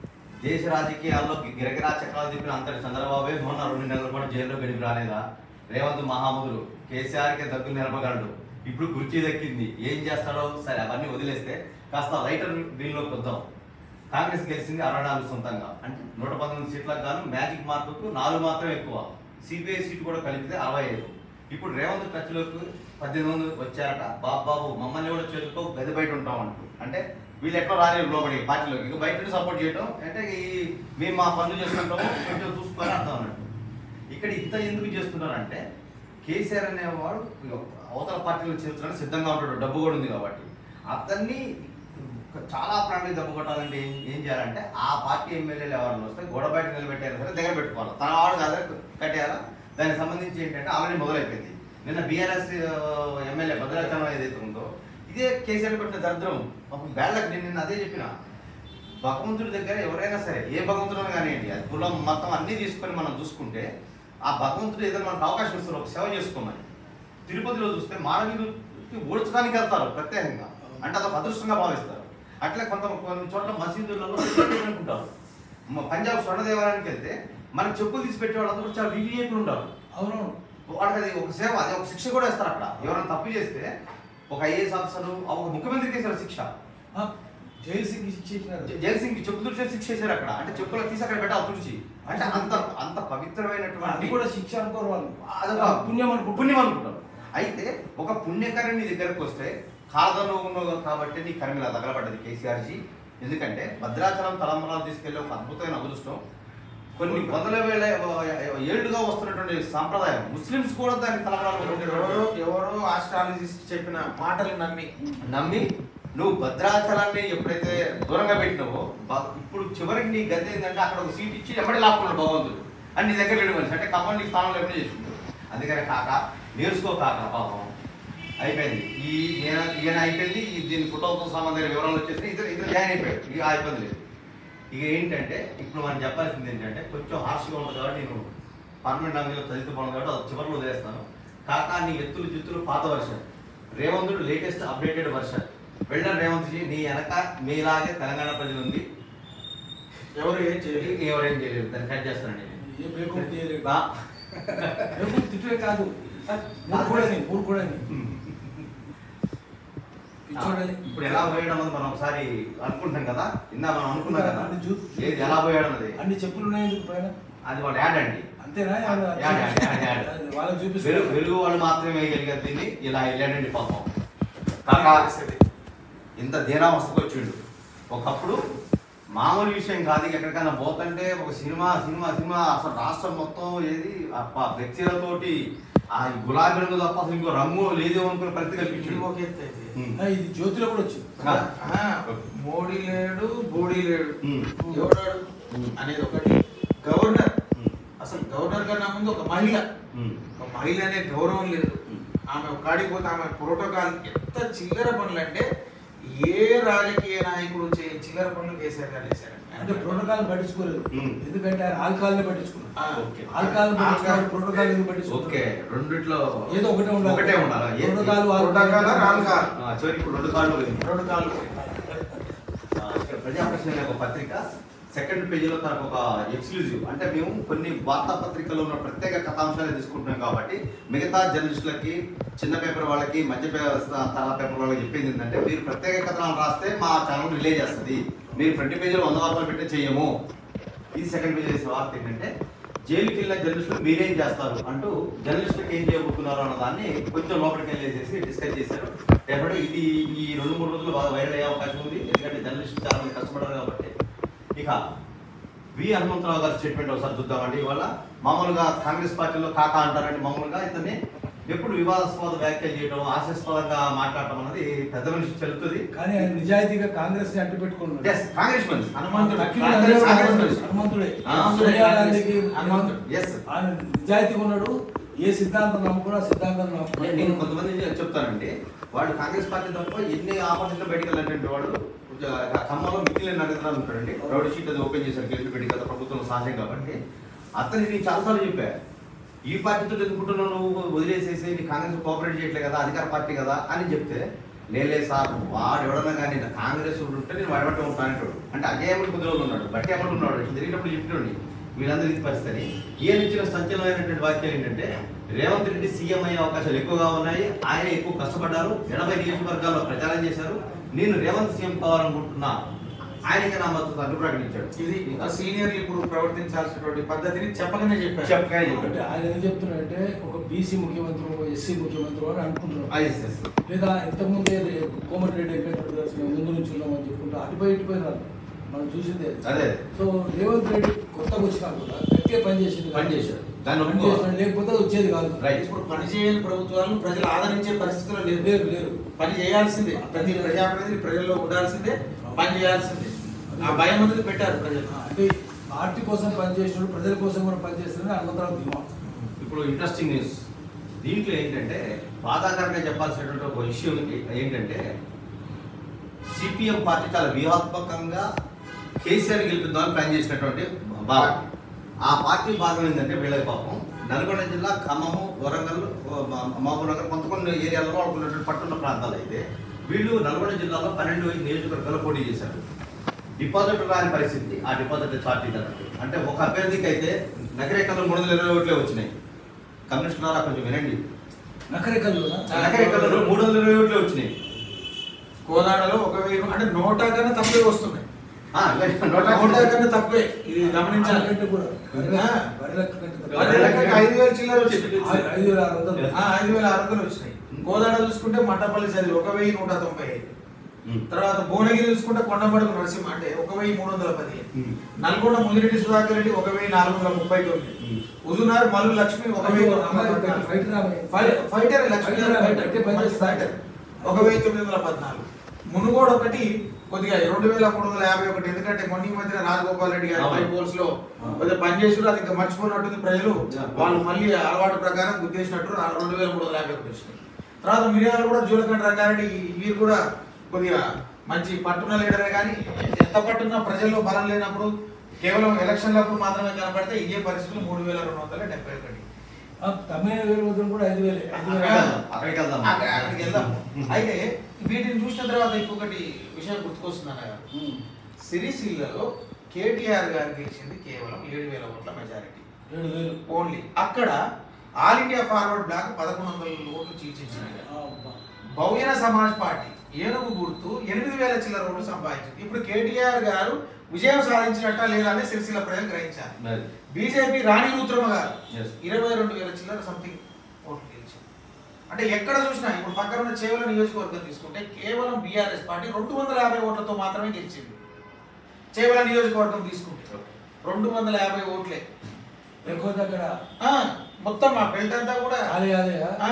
దేశ రాజకీయాల్లో గిరగిరా చక్రాలు తిప్పిన అంతటి చంద్రబాబే మొన్న రెండు నెలల పాటు జైల్లో గడిపి రాలేదా రేవంత్ మహాముదులు కేసీఆర్కి దగ్గర నిలపగలడు ఇప్పుడు కుర్చీ దక్కింది ఏం చేస్తాడో సరే అవన్నీ వదిలేస్తే కాస్త రైటర్ దీనిలోకి వద్దాం కాంగ్రెస్ గెలిచింది అరవై నాలుగు సొంతంగా అంటే నూట పంతొమ్మిది సీట్లకు గాను మ్యాజిక్ మార్కుకు నాలుగు మాత్రం ఎక్కువ సిపిఐ సీట్ కూడా కలిపితే అరవై ఐదు ఇప్పుడు రేవంత్ టచ్లోకి పద్దెనిమిది మంది వచ్చారట బాబు బాబు మమ్మల్ని కూడా చేతుకో గది బయట ఉంటాం అంటూ అంటే వీళ్ళు ఎట్లా రాలేదు లోపలికి పార్టీలోకి ఇక బయట నుండి సపోర్ట్ చేయడం అంటే ఈ మేము మా పనులు చేసుకుంటాము కొంచెం చూసుకొని అర్థం అన్నట్టు ఇక్కడ ఇంత ఎందుకు చేస్తున్నారంటే కేసీఆర్ అనేవాడు అవతల పార్టీలో చేర్చడానికి సిద్ధంగా ఉంటాడు డబ్బు కూడా ఉంది కాబట్టి అతన్ని చాలా ప్రాణాలు దెబ్బ కొట్టాలంటే ఏం ఏం చేయాలంటే ఆ పార్టీ ఎమ్మెల్యేలు ఎవరైనా వస్తే గోడ బయట నిలబెట్టారు సరే దగ్గర పెట్టుకోవాలి తన వాడు కాదా కట్టేయాలా దానికి సంబంధించి ఏంటంటే ఆల్రెడీ మొదలైపోయింది నిన్న బీఆర్ఎస్ ఎమ్మెల్యే భద్రాచలం ఏదైతే ఉందో ఇదే కేసీఆర్ పెట్టిన దరిద్రం పాపం బ్యాళ్ళకి నేను నిన్న అదే చెప్పిన భగవంతుడి దగ్గర ఎవరైనా సరే ఏ భగవంతుడు కానివ్వండి అది కులం మొత్తం అన్ని తీసుకొని మనం చూసుకుంటే ఆ భగవంతుడు ఏదైనా మనకు అవకాశం ఇస్తారు ఒక సేవ చేసుకోమని తిరుపతిలో చూస్తే మానవీయులకి ఓడ్చడానికి వెళ్తారు ప్రత్యేకంగా అంటే అదొక అదృష్టంగా భావిస్తారు అట్లే కొంత కొన్ని చోట్ల మసీదులలో సెక్యూరిటీ అనుకుంటారు మ- పంజాబ్ స్వర్ణ దేవాలయానికి వెళ్తే మనకు చెప్పులు తీసి పెట్టే వాళ్ళందరూ చాలా వివిఐపీలు ఉంటారు అవునవును వాళ్ళకి అది ఒక సేవ అది ఒక శిక్ష కూడా ఇస్తారు అక్కడ ఎవరైనా తప్పు చేస్తే ఒక ఐఏఎస్ ఆఫీసర్ ఒక ముఖ్యమంత్రికి వేశారు శిక్ష ఆ, జైలు సింగ్ శిక్ష ఇచ్చినారు జ- జైలు సింగ్ చెప్పు తుడిచే శిక్ష చేశారు అక్కడ అంటే చెప్పులు తీసి అక్కడ పెట్టాలి తుడిచి అంటే అంత అంత అది పవిత్రమైనటువంటి కూడా శిక్ష అనుకోరు వాళ్ళు అదొక పుణ్యం అనుకుంటారు పుణ్యం అనుకుంటారు అయితే ఒక పుణ్యకరం నీ దగ్గరకు వస్తే కాలదను ఉన్నావు కాబట్టి నీ కర్మ ఇలా తగలబడ్డది కేసీఆర్జీ ఎందుకంటే భద్రాచలం తలంబరాలు తీసుకెళ్లే ఒక అద్భుతమైన అదృష్టం కొన్ని వందల వేల ఏళ్ళుగా వస్తున్నటువంటి సాంప్రదాయం ముస్లిమ్స్ కూడా దాన్ని తలంబరాలు ఎవరో ఎవరో ఆస్ట్రాలజిస్ట్ చెప్పిన మాటలు నమ్మి నమ్మి నువ్వు భద్రాచలాన్ని ఎప్పుడైతే దూరంగా పెట్టినావో బ- ఇప్పుడు చివరికి నీ గది ఏంటంటే అక్కడ ఒక సీట్ ఇచ్చి ఎమ్మడి లాక్కున్నాడు భగవంతుడు అని నీ దగ్గర లేడు మనిషి అంటే ఖమ్మం నీ స్థానంలో ఎప్పుడు చేసిండు అందుకని కాక నేర్చుకో కాక పాపం అయిపోయింది ఈ ఈయన ఈయన అయిపోయింది ఈ దీని ఫోటోతో సంబంధించిన వివరాలు వచ్చేసి ఇద్దరు ఇద్దరు జాయిన్ అయిపోయాడు ఇక ఆ ఇబ్బంది లేదు ఇక ఏంటంటే ఇప్పుడు మనం చెప్పాల్సింది ఏంటంటే కొంచెం హార్ష్గా ఉంటుంది కాబట్టి నేను పర్మనెంట్ అంగీలో చదివితే పోను కాబట్టి అది చివరిలో వదిలేస్తాను కాకా నీ ఎత్తులు చిత్తులు పాత వర్షన్ రేవంతుడు లేటెస్ట్ అప్డేటెడ్ వర్షన్ వెళ్ళిన రేవంత్ జీ నీ వెనక మీలాగే తెలంగాణ ప్రజలు ఉంది ఎవరు ఏం చేయలేదు ఎవరేం చేయలేదు దాన్ని కట్ చేస్తానండి నేను. ఏ బేకూపు చేయలేదు బా. బేకూపు తిట్టే కాదు మూర్ఖుడని మూర్ఖుడని పిచ్చోడని ఇప్పుడు ఎలా పోయడం అన్నది మనం ఒకసారి అనుకుంటాం కదా ఇందా మనం అనుకున్నాం కదా అన్ని చూ- ఏది ఎలా పోయడం అది అన్ని చెప్పులు ఉన్నాయి ఎందుకు పైన అది వాళ్ళ యాడ్ అండి అంతేనా యాడ్, యాడ్, యాడ్, యాడ్. వాళ్ళకి వెలుగు చూపిస్తారు వెలుగు వాళ్ళు మాత్రమే వేయగలిగారు దీన్ని ఇలా వెళ్ళాడండి పాపం కాకా ఇంత దీనావస్థకు వచ్చిండు ఒకప్పుడు మామూలు విషయం కాదు ఇక ఎక్కడికైనా పోతుంటే ఒక సినిమా సినిమా సినిమా అసలు రాష్ట్రం మొత్తం ఏది ఫ్లెక్సీలతోటి ఆ గులాబీ రంగు తప్ప అసలు ఇంకో రంగు లేదు అనుకుని పరిస్థితి ఇది కల్పించిండు ఒక ఎత్తు అయితే. ఉమ్. ఆ, ఇది జ్యోతిలో కూడా వచ్చింది ఆ. ఆ, మోడీ లేడు బోడీ లేడు ఉమ్. ఎవడాడు ఉమ్. అనేది ఒకటి గవర్నర్ ఉమ్. అసలు గవర్నర్ కన్నా ముందు ఒక మహిళ ఉమ్. ఒక మహిళ అనే గౌరవం లేదు ఉమ్. ఆమె ఒక కాడికి పోతే ఆమె ప్రోటోకాల్ ఎంత చిల్లర పనులు అంటే ఏ రాజకీయ నాయకుడు చేయ చిల్లర పనులు కేసీఆర్ గారు చేశారండి అంటే ప్రోటోకాల్ పట్టించుకోలేదు ఉమ్. ఎందుకంటే ఆయన ఆల్కహాల్ని పట్టించుకున్నాడు ఆ, ఓకే. ఆల్కహాల్ పట్టించుకున్నాడు ఆల్కహాల్. ప్రోటోకాల్ ఎందుకు ఓకే పట్టించుకున్నాడు రెండిట్లో ఏదో ఒకటే ఉండాలి ఒకటే ఉండాలా ఏ- ప్రోటోకాల్ ప్రోటోకాల్, ఆల్కహాల్. ఆ, చివరికి ఇప్పుడు రెండు కాళ్ళు పోయింది ప్రోటోకాల్ ఆ, ఇక్కడ ప్రజాప్రశ్న అనే ఒక పత్రిక సెకండ్ పేజీలో తనకు ఒక ఎక్స్క్లూజివ్ అంటే మేము కొన్ని వార్తాపత్రికల్లో ఉన్న ప్రత్యేక కథాంశాలు తీసుకుంటున్నాం కాబట్టి మిగతా జర్నలిస్టులకి చిన్న పేపర్ వాళ్ళకి మధ్య పే- తరహా పేపర్ వాళ్ళకి చెప్పింది ఏంటంటే మీరు ప్రత్యేక కథనాలు రాస్తే మా ఛానల్ రిలే చేస్తుంది మీరు ఫ్రంట్ పేజీలో వంద వార్తలు పెట్టి చేయము ఇది సెకండ్ పేజీ చేసే వార్త ఏంటంటే జైలుకి వెళ్ళిన జర్నలిస్టులు మీరేం చేస్తారు అంటూ జర్నలిస్టులకు ఏం చేయబోతున్నారు అన్న దాన్ని కొంచెం లోపలికి వెళ్ళేసేసి డిస్కస్ చేశారు డెఫినెట్ ఇది ఈ రెండు మూడు రోజులు బాగా వైరల్ అయ్యే అవకాశం ఉంది ఎందుకంటే జర్నలిస్టులు చాలా మంది కష్టపడారు కాబట్టి ఇక వి హనుమంతరావు గారి స్టేట్మెంట్ ఒకసారి చూద్దామండి ఇవాళ మామూలుగా కాంగ్రెస్ పార్టీలో కాకా అంటారండి మామూలుగా ఇతన్ని ఎప్పుడు వివాదాస్పద వ్యాఖ్యలు చేయడం హాస్యాస్పదంగా మాట్లాడటం అనేది పెద్ద మనిషి చెల్లుతుంది కానీ ఆయన నిజాయితీగా కాంగ్రెస్ ని అడ్డు పెట్టుకున్నాడు Yes, కాంగ్రెస్ మనిషి హనుమంతుడు. తక్కిన కాంగ్రెస్ అందరూ కాంగ్రెస్ మనిషి. హనుమంతుడే ఆ, సోనియా గాంధీకి హనుమంతుడు. ఎస్ ఆయన నిజాయితీగా ఉన్నాడు ఏ సిద్ధాంతం నమ్ముకున్నా సిద్ధాంతం నేను నమ్ముకున్నాడు కొంతమంది చెప్తానండి వాడు కాంగ్రెస్ పార్టీ తప్ప ఎన్ని ఆపర్చునిటీ బయటకు వెళ్ళినటువంటి వాడు కొంచెం ఆ ఖమ్మంలో మిగిలిన నరేంద్ర ఉంటాడండి రౌడీ షీట్ అది ఓపెన్ చేశారు గెలిచి పెట్టి కదా ప్రభుత్వం సహజం కాబట్టి అతను నేను చాలాసార్లు చెప్పా ఈ పార్టీతో ఎందుకుంటున్నావు నువ్వు వదిలేసేసి నీ కాంగ్రెస్ కోఆపరేట్ చేయట్లే కదా అధికార పార్టీ కదా అని చెప్తే లేలే సార్ వాడు ఎవడన్నా కానీ నా కాంగ్రెస్ వాడు ఉంటే నేను వాడబట్టే ఉంటానంటాడు అంటే అజయ్ అమలు కొద్ది రోజులు ఉన్నాడు బట్టి అమలు ఉన్నాడు ఇట్లా జరిగినప్పుడు చెప్తున్నాడు వీళ్ళందరూ ఇది పరిస్థితి ఈయన ఇచ్చిన సంచలనమైనటువంటి వాక్యాలు ఏంటంటే రేవంత్ రెడ్డి సీఎం అయ్యే అవకాశాలు ఎక్కువగా ఉన్నాయి ఆయన ఎక్కువ కష్టపడ్డారు ఎనభై నియోజకవర్గాల్లో ప్రచారం చేశారు నేను రేవంత్ సీఎం కావాలనుకుంటున్నా ఆయనకి నా మద్దతు అంటూ ప్రకటించాడు ఇది ఒక సీనియర్ ఇప్పుడు ప్రవర్తించాల్సినటువంటి పద్ధతిని చెప్పగానే చెప్పారు చెప్పగానే చెప్పాడు. అంటే ఆయన ఏం చెప్తున్నాడంటే ఒక బీసీ ముఖ్యమంత్రి ఒక ఎస్సీ ముఖ్యమంత్రి అని అనుకుంటున్నాడు ఆ, yes, yes. లేదా ఇంతకుముందే కోమటిరెడ్డి వెంకటరెడ్డి మేము ముందు నుంచి ఉన్నామని చెప్పుకుంటా అటుపోయి ఇటుపోయి రాదు మనం చూసిందే అదే. సో రేవంత్ రెడ్డి కొత్తగా వచ్చినా కూడా గట్టిగా పనిచేసింది పని చేశాడు. దాన్ని పని ఒప్పుకోవాలి. చేసినాడు. లేకపోతే వచ్చేది కాదు Right. ఇప్పుడు పని చేయని ప్రభుత్వాలను ప్రజలు ఆదరించే పరిస్థితిలో లేరు లేరు లేరు పని చేయాల్సిందే ప్రతి ప్రజాప్రతినిధి ప్రజల్లో ఉండాల్సిందే పని చేయాల్సిందే ఆ భయం అనేది పెట్టారు ప్రజలు అంటే పార్టీ కోసం పనిచేసినాడు ప్రజల కోసం కూడా పనిచేస్తున్నాడు హనుమంతరావు ధీమా ఇప్పుడు ఇంట్రెస్టింగ్ న్యూస్ దీంట్లో ఏంటంటే బాధాకరంగా చెప్పాల్సినటువంటి ఒక విషయం ఏంటంటే సిపిఎం పార్టీ చాలా వ్యూహాత్మకంగా కేసీఆర్ గెలిపిద్దామని ప్లాన్ చేసినటువంటి భాగం ఆ పార్టీ భాగం ఏంటంటే వీళ్ళకి పాపం నల్గొండ జిల్లా ఖమ్మము వరంగల్ మహబూబ్ నగర్ కొంత కొన్ని ఏరియాలలో వాళ్ళకున్నటువంటి పట్టున్న ప్రాంతాలు అయితే వీళ్ళు నల్గొండ జిల్లాలో పన్నెండు నియోజకవర్గాలు పోటీ చేశారు డిపాజిట్ రాని పరిస్థితి ఆ డిపాజిట్ చార్టీ అన్నట్టు అంటే ఒక అభ్యర్థికి అయితే నగరేకల్లో మూడు వందల ఇరవై ఓట్లే వచ్చినాయి కమ్యూనిస్టులారా కొంచెం వినండి నకరేకల్లోనా నగరేకల్లో మూడు వందల ఇరవై ఓట్లే వచ్చినాయి కోదాడలో ఒక వెయ్యి అంటే నోటా కన్నా తక్కువే వస్తున్నాయి ఆ, నూట నోటా కన్నా తక్కువే ఇది గమనించాలి కంటే కూడా ఆ. వరి లెక్క కంటే తక్కువ. వరి లెక్కకి ఐదు వేల చిల్లర వచ్చింది ఐదు- ఐదు వేల ఆరు వందలు ఆ, ఐదు వేల ఆరు వందలు వచ్చినాయి కోదాడ చూసుకుంటే మట్టపల్లి చదివి ఒక వెయ్యి నూట తొంభై ఐదు ఉమ్. తర్వాత భువనగిరి చూసుకుంటే కొండమడుగు నరసింహ అంటే ఒక వెయ్యి మూడు వందల పది ఉమ్. నల్గొండ ముదిరెడ్డి సుధాకర్ రెడ్డి ఒక వెయ్యి నాలుగు వందల ముప్పై తొమ్మిది ఉమ్. హుజునార్ మల్లు లక్ష్మి ఒక వెయ్యి తొమ్మిది వందల అమ్మాయి పద్నాలుగు. ఫైటర్ ఆమె. ఫై- ఫైటర్ లక్ష్మి ఫైటర్ ఆమె. ఫైటర్. గట్టి పని చేస్తుంది. ఫైటర్. ఒక వెయ్యి తొమ్మిది వందల పద్నాలుగు మునుగోడు ఒకటి కొద్దిగా రెండు వేల మూడు వందల యాభై ఒకటి ఎందుకంటే మొన్న ఈ మధ్యన రాజగోపాల్ రెడ్డి గారి అవును. ఫైవ్ పోల్స్ లో కొద్దిగా పనిచేసారు అది ఇంకా మర్చిపోయినట్టుంది ప్రజలు Yeah. వాళ్ళు మళ్ళీ అలవాటు ప్రకారం గుద్దేసినట్టు రా- రెండు వేల మూడు వందల యాభై ఒకటి వచ్చినాయి తర్వాత మిరియాలు కూడా జూలకండ రంగారెడ్డి వీరు కూడా కొద్దిగా మంచి పట్టున లీడరే కానీ ఎంత పట్టున్న ప్రజల్లో బలం లేనప్పుడు కేవలం ఎలక్షన్లప్పుడు మాత్రమే కనబడితే ఇదే పరిస్థితులు మూడు వేల రెండు వందల డెబ్బై ఒకటి ఆ, తమిళ వేలు వదిలి కూడా ఐదు వేలే ఐదు వేల అక్కడికి వెళ్దాం అక్కడ- అక్కడికి వెళ్దాం అయితే వీటిని చూసిన తర్వాత ఇంకొకటి విషయం గుర్తుకొస్తుంది అన్నగారు ఉమ్. సిరిసిల్లలో కేటీఆర్ గారు గెలిచింది కేవలం ఏడు వేల ఓట్ల మెజారిటీ ఏడు వేలు ఓన్లీ అక్కడ ఆల్ ఇండియా ఫార్వర్డ్ బ్లాక్ పదకొండు వందల ఓట్లు చీల్చింది అబ్బా. బహుజన సమాజ్ పార్టీ ఏనుగు గుర్తు ఎనిమిది వేల చిల్లర ఓట్లు సంపాదించింది ఇప్పుడు కేటీఆర్ గారు విజయం సాధించినట్ట లేదా అని సిరిసిల్ల ప్రజలు గ్రహించారు మరి, బీజేపీ రాణి రుద్రమ గారు yes. ఇరవై రెండు వేల చిల్లర సంథింగ్ ఓట్లు గెలిచింది అంటే ఎక్కడ చూసినా ఇప్పుడు పక్కన ఉన్న చేవల నియోజకవర్గం తీసుకుంటే కేవలం బీఆర్ఎస్ పార్టీ రెండు వందల యాభై ఓట్లతో మాత్రమే గెలిచింది చేవల నియోజకవర్గం తీసుకుంటే రెండు వందల యాభై ఓట్లే లేకపోతే అక్కడ ఆ, మొత్తం మా బెల్ట్ అంతా కూడా అదే అదే ఆ,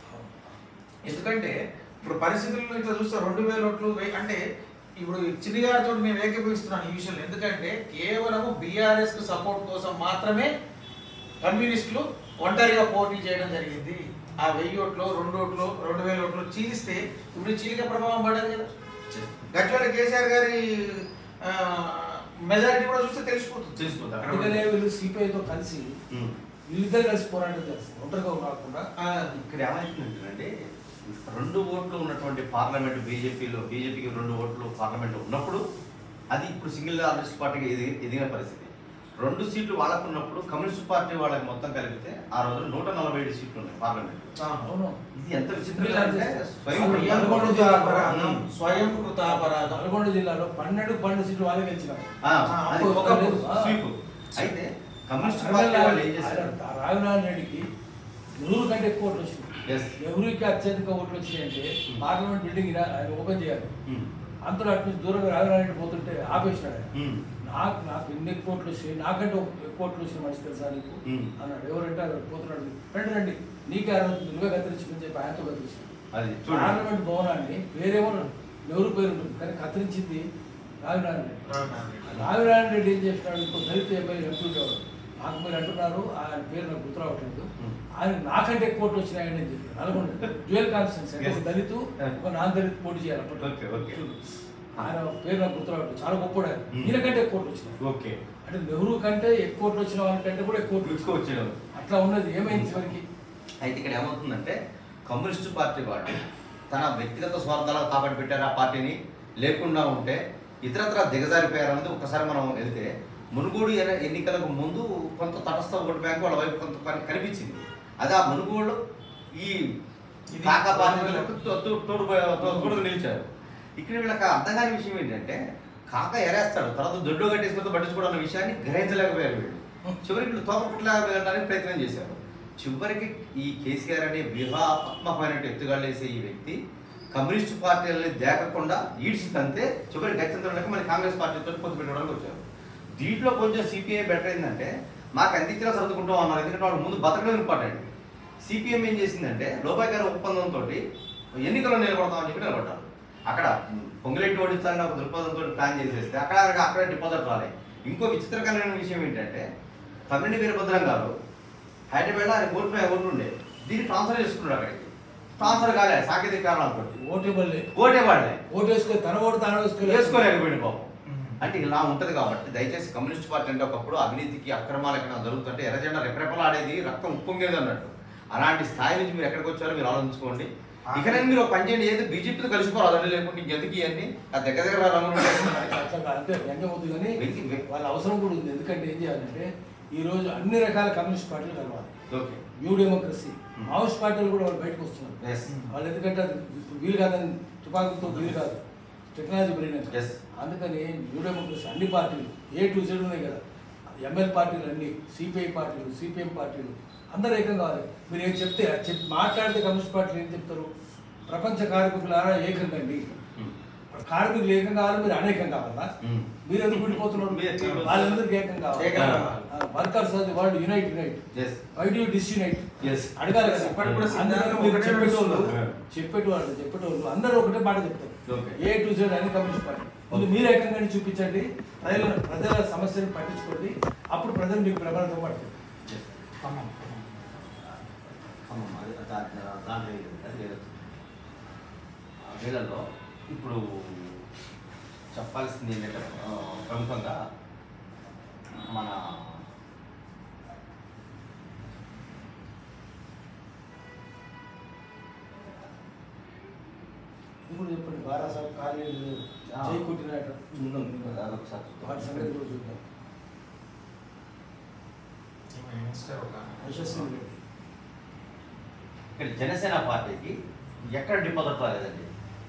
ఎందుకంటే ఇప్పుడు పరిస్థితులను ఇట్లా చూస్తే రెండు వేల ఓట్లు వే- అంటే ఇప్పుడు చిన్ని గారితో నేను ఏకీభవిస్తున్నాను ఈ విషయంలో ఎందుకంటే కేవలము బీఆర్ఎస్ కు సపోర్ట్ కోసం మాత్రమే కమ్యూనిస్టులు ఒంటరిగా పోటీ చేయడం జరిగింది ఆ వెయ్యి ఓట్లు రెండు ఓట్లు రెండు వేల ఓట్లు చీలిస్తే ఇప్పుడు ఈ చీలిక ప్రభావం పడదు కదా గజ్వేల కేసీఆర్ గారి మెజారిటీ కూడా చూస్తే తెలిసిపోతుంది తెలిసిపోతుంది. అందుకనే వీళ్ళు సిపిఐతో కలిసి ఉమ్. వీళ్ళిద్దరు కలిసి పోరాటం చేస్తారు ఒంటరిగా కాకుండా ఆ, ఇక్కడ ఏమైతుందంటే రెండు ఓట్లు ఉన్నటువంటి పార్లమెంట్ బీజేపీలో బీజేపీకి రెండు ఓట్లు పార్లమెంట్ ఉన్నప్పుడు అది ఇప్పుడు సింగిల్ ఆర్టిస్ట్ పార్టీకి ఎదిగి ఎదిగిన పరిస్థితి రెండు సీట్లు వాళ్ళకు ఉన్నప్పుడు కమ్యూనిస్ట్ పార్టీ వాళ్ళకి మొత్తం కలిపితే ఆ రోజు నూట నలభై ఏడు సీట్లు ఉన్నాయి పార్లమెంట్ ఆ. అవును ఇది ఎంత విచిత్రంగా అంటే స్వయం స్వయం కృతాపరాధం స్వయం కృతాపరాధం నల్గొండ జిల్లాలో పన్నెండు పన్నెండు సీట్లు వాళ్ళే గెలిచినారు ఆ, అది ఒక ఆ. స్వీప్ అయితే కమ్యూనిస్ట్ పార్టీ వాళ్ళు ఏం చేశారు రాఘనారాయణ రెడ్డికి నెహ్రూ కంటే ఎక్కువ ఓట్లు వచ్చినాయి Yes. నెహ్రూకి అత్యధిక ఓట్లు వచ్చినాయంటే పార్లమెంట్ బిల్డింగ్ ఇలా ఆయన ఓపెన్ చేయాలి ఉమ్, అంతలో అటు నుంచి దూరంగా రాఘనారాయణ రెడ్డి పోతుంటే ఆపేసినాడు ఆయన. ఉమ్, నాకు నాకు ఎన్ని ఎక్కువ ఓట్లు వచ్చాయి నాకంటే ఒక ఎక్కువ ఓట్లు వచ్చిన మనిషి తెలుసా నీకు ఉమ్. అన్నాడు ఎవరంటే ఆయన పోతున్నాడు రండి రండి నీకే ఆ రోజు నువ్వే కత్తిరించుకుని చెప్పి ఆయనతో కత్తిరించాడు అది చూడండి పార్లమెంట్ భవనాన్ని పేరేమో నెహ్రూ పేరు ఉంటుంది కానీ కత్తిరించింది రాఘనారాయణ రెడ్డి రాఘనారాయణ రెడ్డి ఏం చేస్తున్నాడు ఇంకో దళిత ఎమ్మెల్యే ఎంపీ ఉండేవాడు నాకు మీరు అంటున్నారు ఆయన పేరు నాకు గుర్తు రావట్లేదు Hmm. ఆయన నాకంటే ఎక్కువ ఓట్లు వచ్చినాయని నేను చెప్పాను నల్గొండ డ్యూయల్ కాన్స్టెన్స్ Yes. ఒక దళితు ఒక నాన్ దళిత్ పోటీ చేయాలి అప్పట్లో. Okay, okay. ఆయన పేరు నాకు గుర్తు రావట్లేదు చాలా గొప్పడు ఆయన Hmm. ఈయనకంటే ఎక్కువ ఓట్లు వచ్చినాయి ఓకే అంటే నెహ్రూ కంటే ఎక్కువ ఓట్లు వచ్చిన వాళ్ళకంటే కూడా ఎక్కువ ఓట్లు ఎక్కువ వచ్చినాయి. వచ్చేవారు అట్లా ఉన్నది ఏమైంది చివరికి అయితే ఇక్కడ ఏమవుతుందంటే కమ్యూనిస్ట్ పార్టీ వాడు తన వ్యక్తిగత స్వార్థాలకు కాబట్టి పెట్టారు ఆ పార్టీని లేకుండా ఉంటే ఇతరత్ర దిగజారిపోయారు అనేది ఒకసారి మనం వెళ్తే మునుగోడు ఎన్ని- ఎన్నికలకు ముందు కొంత తటస్థ ఓటు బ్యాంక్ వాళ్ళ వైపు కొంత కని- కనిపించింది అదే ఆ మునుగోడు ఈ ఇది కాకా పార్టీలకు తో- తో- తోడు తో- తోడుగా నిలిచారు ఇక్కడ వీళ్ళకి అర్థం కాని విషయం ఏంటంటే కాక ఎరేస్తాడు తర్వాత దొడ్డు కట్టేసుకుంటూ పట్టించుకోవడం అన్న విషయాన్ని గ్రహించలేకపోయారు వీళ్ళు చివరికి వీళ్ళు తోకపుట్లా వెళ్ళడానికి ప్రయత్నం చేశారు చివరికి ఈ కేసీఆర్ అనే వ్యూహాత్మకమైన ఎత్తుగాళ్ళేసే ఈ వ్యక్తి కమ్యూనిస్ట్ పార్టీలని దేకకుండా ఈడ్చి తంతే చివరి గత్యంతరం మన కాంగ్రెస్ పార్టీతో పొత్తు పెట్టడానికి వచ్చారు దీంట్లో కొంచెం సిపిఐ బెటర్ ఏంటంటే మాకు అందించినా సర్దుకుంటాం అన్నారు ఎందుకంటే వాళ్ళు ముందు బతకడం ఇంపార్టెంట్ సిపిఎం ఏం చేసిందంటే లోబాయ్ గారి ఒప్పందంతో ఎన్నికల్లో నిలబడతామని చెప్పి నిలబడ్డారు అక్కడ పొంగులెట్టి ఓడించాలని ఒక దృక్పథంతో ప్లాన్ చేసేస్తే అక్కడ అక్కడ డిపాజిట్ రాలే ఇంకో విచిత్రకరమైన విషయం ఏంటంటే తమ్మిడి వీరభద్రం గారు హైదరాబాద్లో ఆయన కోర్టు ఓటు ఉండే దీన్ని ట్రాన్స్ఫర్ చేసుకున్నాడు అక్కడికి ట్రాన్స్ఫర్ కాలే సాంకేతిక కారణాలతో ఓటు ఇవ్వలే ఓటే పడలే ఓటు వేసుకొని తన ఓటు తాను వేసుకోలేదు వేసుకోలేకపోయింది పాపం అంటే ఇలా ఉంటది కాబట్టి దయచేసి కమ్యూనిస్ట్ పార్టీ అంటే ఒకప్పుడు అవినీతికి అక్రమాలు ఎక్కడ జరుగుతుంటే ఎర్రజెండా రెపరెపలాడేది రక్తం ఉప్పొంగేది అన్నట్టు అలాంటి స్థాయి నుంచి మీరు ఎక్కడికి వచ్చారో మీరు ఆలోచించుకోండి ఇకనే మీరు ఒక పని చేయండి ఏదో బీజేపీతో కలిసిపోరు అదండి లేకుంటే ఇంకెందుకు ఇవన్నీ ఆ దగ్గర దగ్గర రంగులు అట్లా కాదు, అంటే వ్యంగ్యమవుతుంది కానీ వెంకి- వెంకి- వాళ్ళ అవసరం కూడా ఉంది ఎందుకంటే ఏం చేయాలంటే ఈ రోజు అన్ని రకాల కమ్యూనిస్ట్ పార్టీలు కలవాలి ఓకే న్యూ డెమోక్రసీ మావోయిస్ట్ పార్టీలు కూడా వాళ్ళు బయటకు వస్తున్నారు ఎస్ వాళ్ళు ఎందుకంటే అది ఇప్పుడు వీలు కాదని తుపాకులతో వీలు కాదు టెక్నాలజీ పెరిగినాక Yes. అందుకని న్యూ డెమోక్రసీ అన్ని పార్టీలు ఏ టు జెడ్ ఉన్నాయి కదా ఎంఎల్ పార్టీలు అన్ని సిపిఐ పార్టీలు సిపిఎం పార్టీలు అందరూ ఏకం కావాలి మీరు ఏం చెప్తే అది చెప్ మాట్లాడితే కమ్యూనిస్ట్ పార్టీలు ఏం చెప్తారు ప్రపంచ కార్మికులారా ఏకం కండి కార్మికులు ఏకం కావాలి మీరు అనేకం కావాలా మ్మ్. మీరు ఎందుకు విడిపోతున్నారు మీరు ఎందుకు వాళ్ళందరికీ ఏకం కావాలి ఏకం కావాలి. వర్కర్స్ అది వాళ్ళు unite unite us why do disunite us అడగాలి కదా ఇప్పటికి కూడా అందుకని సిద్ధాంతం మీరు ఒకటే చెప్పేటోళ్ళు నడుస్తుంది. చెప్పేటోళ్ళు చెప్పేటోళ్ళు అందరూ ఒకటే మాట చెప్తారు ఓకే. ఏ టు జెడ్ అని కమ్యూనిస్ట్ పార్టీ ముందు మీరు ఏకంగా చూపించండి ప్రజల ప్రజల సమస్యలను పట్టించుకోండి అప్పుడు ప్రజలు మీకు ప్రబలంతో పడతారు ఖమ్మం, ఖమ్మం. ఖమ్మం అది దా- దా- దాంట్లో ఏది? అది వేరే. ఆ వీళ్ళల్లో ఇప్పుడు చెప్పాల్సింది ఏంటంటే ఆ, ప్రముఖంగా మన ఇప్పుడు చెప్పండి బారాసాబ్ ఖాళీ జై కొట్టినాట ముందు అదొకసారి వాటి సంగతి కూడా చూద్దాం మినిస్టర్ ఒక యశస్వి రెడ్డి ఇక్కడ జనసేన పార్టీకి ఎక్కడ డిపాజిట్ రాలేదండి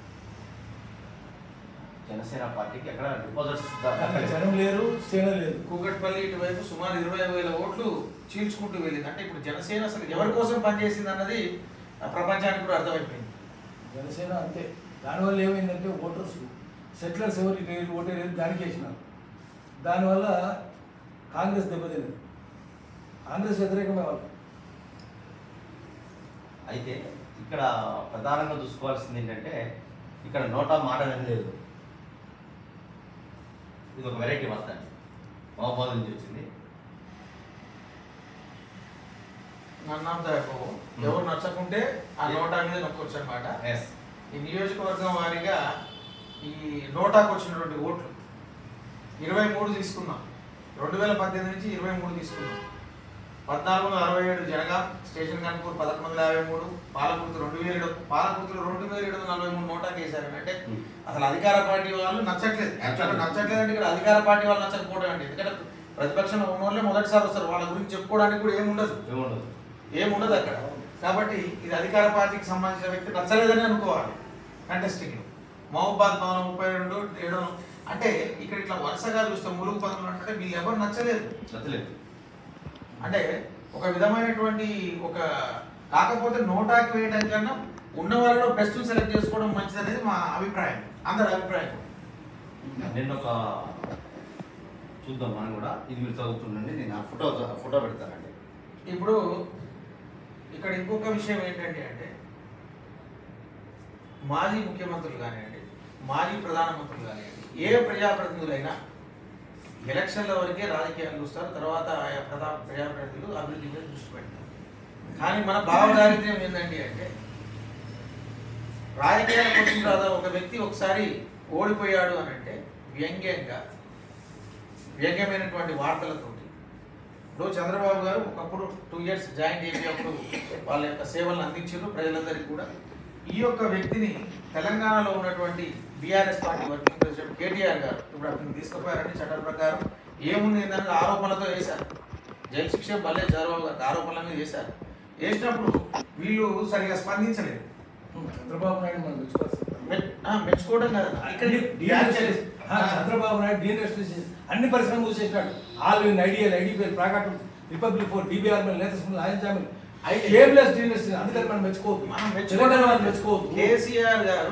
జనసేన పార్టీకి ఎక్కడ డిపాజిట్స్ అక్కడ జనం లేరు సేన లేదు కూకట్పల్లి ఇటువైపు సుమారు ఇరవై వేల ఓట్లు చీల్చుకుంటూ వెళ్ళింది అంటే ఇప్పుడు జనసేన అసలు ఎవరి కోసం పనిచేసింది అన్నది ఆ ప్రపంచానికి కూడా అర్థమైపోయింది జనసేన అంతే దానివల్ల ఏమైందంటే ఓటర్స్ సెటిలర్స్ ఎవరు లేదు ఓటే లేదు దానికి వేసినారు దానివల్ల కాంగ్రెస్ దెబ్బతినది కాంగ్రెస్ వ్యతిరేకమే వాళ్ళు అయితే ఇక్కడ ప్రధానంగా చూసుకోవాల్సింది ఏంటంటే ఇక్కడ నోటా మాట అనేది లేదు ఇది ఒక వెరైటీ వార్త అండి మహబాద్ నుంచి వచ్చింది నన్ను ఎవరు నచ్చకుంటే ఆ నోటా మీద నొక్కొచ్చు అనమాట ఎస్ ఈ నియోజకవర్గం వారీగా ఈ నోటాకు వచ్చినటువంటి ఓట్లు ఇరవై మూడు తీసుకున్నాం రెండు వేల పద్దెనిమిది నుంచి ఇరవై మూడు తీసుకున్నాం పద్నాలుగు వందల అరవై ఏడు జనగాం స్టేషన్ కనుపూర్ పదకొండు వందల యాభై మూడు పాలకుర్తి రెండు వేల ఏడు పాలకుర్తిలో రెండు వేల ఏడు వందల నలభై మూడు నోటాకి వేశారు అంటే అసలు అధికార పార్టీ వాళ్ళు నచ్చట్లేదు యాక్చువల్గా నచ్చట్లేదు అంటే ఇక్కడ అధికార పార్టీ వాళ్ళు నచ్చకపోవడం అండి ఎందుకంటే ప్రతిపక్షంలో ఉన్న వాళ్ళే మొదటిసారి వస్తారు వాళ్ళ గురించి చెప్పుకోవడానికి కూడా ఏముండదు ఏముండదు ఏముండదు అక్కడ కాబట్టి ఇది అధికార పార్టీకి సంబంధించిన వ్యక్తి నచ్చలేదని అనుకోవాలి కంటెస్టింగ్ మహబాద్ భవనం ముప్పై రెండు ఏడు అంటే ఇక్కడ ఇట్లా వరుసగా చూస్తే ములుగు పనులు అంటే వీళ్ళు ఎవరు నచ్చలేదు నచ్చలేదు అంటే ఒక విధమైనటువంటి ఒక కాకపోతే నోటాకి వేయడం కన్నా ఉన్న వాళ్ళలో బెస్ట్ సెలెక్ట్ చేసుకోవడం మంచిది అనేది మా అభిప్రాయం అందరి అభిప్రాయం నిన్న ఒక చూద్దాం మనం కూడా ఇది మీరు చదువుతుండండి నేను ఆ ఫోటో ఫోటో పెడతానండి ఇప్పుడు ఇక్కడ ఇంకొక విషయం ఏంటంటే అంటే మాజీ ముఖ్యమంత్రులు కానివ్వండి మాజీ ప్రధానమంత్రులు కానివ్వండి ఏ ప్రజాప్రతినిధులైనా ఎలక్షన్ల వరకే రాజకీయాలు చూస్తారు తర్వాత ఆయా ప్రధా ప్రజాప్రతినిధులు అభివృద్ధి మీద దృష్టి పెడతారు కానీ మన భావదారిద్ర్యం ఏంటంటే అంటే రాజకీయాలకు వచ్చిన తర్వాత ఒక వ్యక్తి ఒకసారి ఓడిపోయాడు అని అంటే వ్యంగ్యంగా వ్యంగ్యమైనటువంటి వార్తలతోటి ఇప్పుడు చంద్రబాబు గారు ఒకప్పుడు టూ ఇయర్స్ జాయింట్ అయినప్పుడు వాళ్ళ యొక్క సేవలను అందించారు ప్రజలందరికీ కూడా ఈ యొక్క వ్యక్తిని తెలంగాణలో ఉన్నటువంటి BRS party working president KTR garu ఇప్పుడు అతను తీసుకుపోయారని చట్టం ప్రకారం ఏముంది ఏంటంటే ఆరోపణలతో వేశారు జైలు శిక్ష మళ్ళీ చంద్రబాబు గారికి ఆరోపణల మీద వేశారు వేసినప్పుడు వీళ్ళు సరిగా స్పందించలేదు చంద్రబాబు నాయుడు మనం మెచ్చుకోవాల్సింది మె- ఆ, మెచ్చుకోవడం కదా ఇక్కడ డీఎన్ఎస్ ఆ, చంద్రబాబు నాయుడు డిఎన్ఎస్ అన్ని పరిశ్రమలు మూసేసినాడు ఆల్ ఇన్ ఐడియల్ ఐడిపిఎల్ ప్రాకాట్ రిపబ్లిక్ ఫోర్ డిబిఆర్ లేటెస్ట్ ఆయన జామీన్ ఏం లెస్ డిఎన్ఎస్ అందుకని మనం మెచ్చుకోవద్దు మనం తెలంగాణ వాళ్ళు మెచ్చుకోవడం మెచ్చుకోవద్దు కేసీఆర్ గారు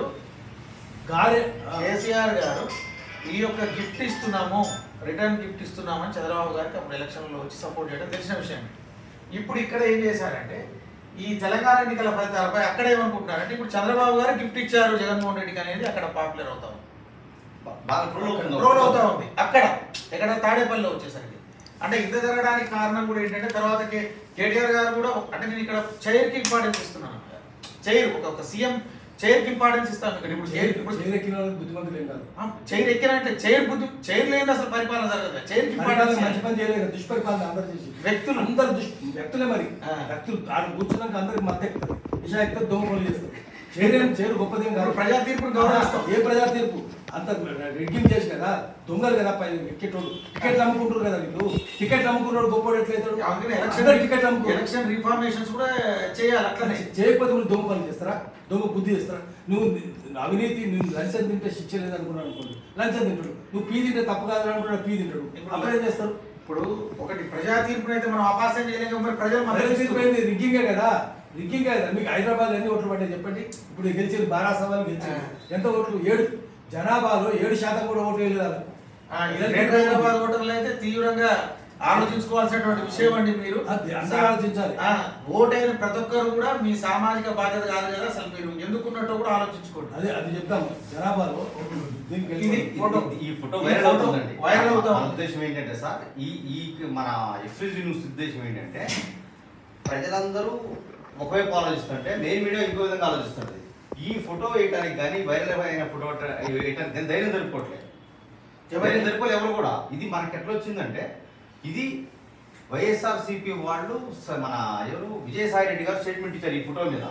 గారే కేసీఆర్ గారు ఈ యొక్క గిఫ్ట్ ఇస్తున్నాము రిటర్న్ గిఫ్ట్ ఇస్తున్నామని చంద్రబాబు గారికి అప్పుడు ఎలక్షన్లో వచ్చి సపోర్ట్ చేయడం తెలిసిన విషయం ఇప్పుడు ఇక్కడ ఏం చేశారంటే ఈ తెలంగాణ ఎన్నికల ఫలితాలపై అక్కడ ఏమనుకుంటున్నారంటే ఇప్పుడు చంద్రబాబు గారు గిఫ్ట్ ఇచ్చారు జగన్మోహన్ రెడ్డికి అనేది అక్కడ పాపులర్ అవుతా ఉంది బాగా ట్రోల్ అవుతుంది రోల్ అవుతా ఉంది అక్కడ ఎక్కడ తాడేపల్లిలో వచ్చేసరికి అంటే ఇంత జరగడానికి కారణం కూడా ఏంటంటే తర్వాత కే- కేటీఆర్ గారు కూడా ఒక- అంటే నేను ఇక్కడ చైర్కి ఇంపార్టెన్స్ ఇస్తున్నాను చైర్ ఒక ఒక సీఎం చైర్కి ఇంపార్టెన్స్ ఇస్తాను ఇక్కడ ఇప్పుడు చైర్ ఇప్పుడు చేరెక్కిన వాళ్ళు బుద్ధిమంతులు ఏం కాదు ఆ, చైర్ ఎక్కినంటే చైర్ బుద్ధి చైర్ లేని అసలు పరిపాలన జరగదు చైర్కి పరిపాలన ఇంపార్టెన్స్ మంచి పని చేయలేదు దుష్పరిపాలన అందరు చేసి వ్యక్తులు. అందరు దుష్ వ్యక్తులే మరి ఆ. వ్యక్తులు ఆడ కూర్చున్నాక అందరికి మద్దతు ఎక్కుతుంది ఇషా ఎక్కుతుంది దొంగ పనులు చేస్తారు చేరేం చేరు గొప్పదేం కాదు ఇప్పుడు ప్రజా తీర్పుని గౌరవిస్తాం. ఏ ప్రజా తీర్పు అంత రెడ్గింగ్ చేసి కదా దొంగలు కదా పై ఎక్కేటోళ్ళు టికెట్లు అమ్ముకుంటారు కదా వీళ్ళు టికెట్లు అమ్ముకున్నాడు గొప్పవాడు ఎట్లయితాడు అందుకని అందరు ఎలక్షన్ టికెట్లు అమ్ముకో ఎలక్షన్ రిఫార్మేషన్స్ కూడా చేయాలి అట్లనే చేయకపోతే నువ్వు దొంగ పనులు చేస్తారా దొంగ బుద్ధి చేస్తారా నువ్వు అవినీతి నువ్వు లంచం తింటే శిక్ష లేదు అనుకున్నాడు అనుకోండి లంచం తింటాడు నువ్వు పీ తింటే తప్పు కాదు అనుకున్నాడు పీ తింటాడు అప్పుడు ఏం చేస్తారు ఇప్పుడు ఒకటి ప్రజా తీర్పుని అయితే మనం అపాసం చేయలేక మరి ప్రజలు ప్రజలు మద్దతు తీరిపోయింది రిగ్గింగే కదా రిగ్గింగే కదా మీకు హైదరాబాద్ ఎన్ని ఓట్లు పడ్డాయి చెప్పండి ఇప్పుడు గెలిచేది బారాసవాలు గెలిచారు ఎంత ఓట్లు ఏడు జనాభాలో ఏడు శాతం కూడా ఓట్లు వేయలేదు వాళ్ళకు. ఆ, ఈ గ్రేటర్ హైదరాబాద్ ఓటర్లు అయితే తీవ్రంగా ఆలోచించుకోవాల్సినటువంటి విషయం అండి మీరు అది అందరూ ఆలోచించాలి. ఆ, ఓటైన ప్రతి ఒక్కరు కూడా మీ సామాజిక బాధ్యత కాదు కదా అసలు మీరు ఎందుకున్నట్టు కూడా ఆలోచించుకోండి అదే అది చెప్తాం జనాభాలో దీనికి ఇది వెళ్ళి ఫోటో. ఈ ఫోటో ఈ వైరల్ ఫోటో అవుతుందండి వైరల్ అవుతా మన ఉంది. ఉద్దేశం ఏంటంటే సార్ ఈ ఈ మన ఎక్స్క్లూజివ్ న్యూస్ ఉద్దేశం ఏంటంటే ప్రజలందరూ ఒకవైపు ఆలోచిస్తుంటే మెయిన్ మీడియా ఇంకో విధంగా ఆలోచిస్తుంది ఈ ఫోటో వేయడానికి కానీ వైరల్ అయిన ఫోటో వేయడానికి కానీ ధైర్యం సరిపోవట్లేదు ఎవరైనా సరిపోలే ఎవరు కూడా ఇది మనకి ఎట్లా వచ్చిందంటే ఇది వైఎస్ఆర్ సిపి వాళ్ళు స- మన ఎవరు విజయసాయి రెడ్డి గారు స్టేట్మెంట్ ఇచ్చారు ఈ ఫోటో మీద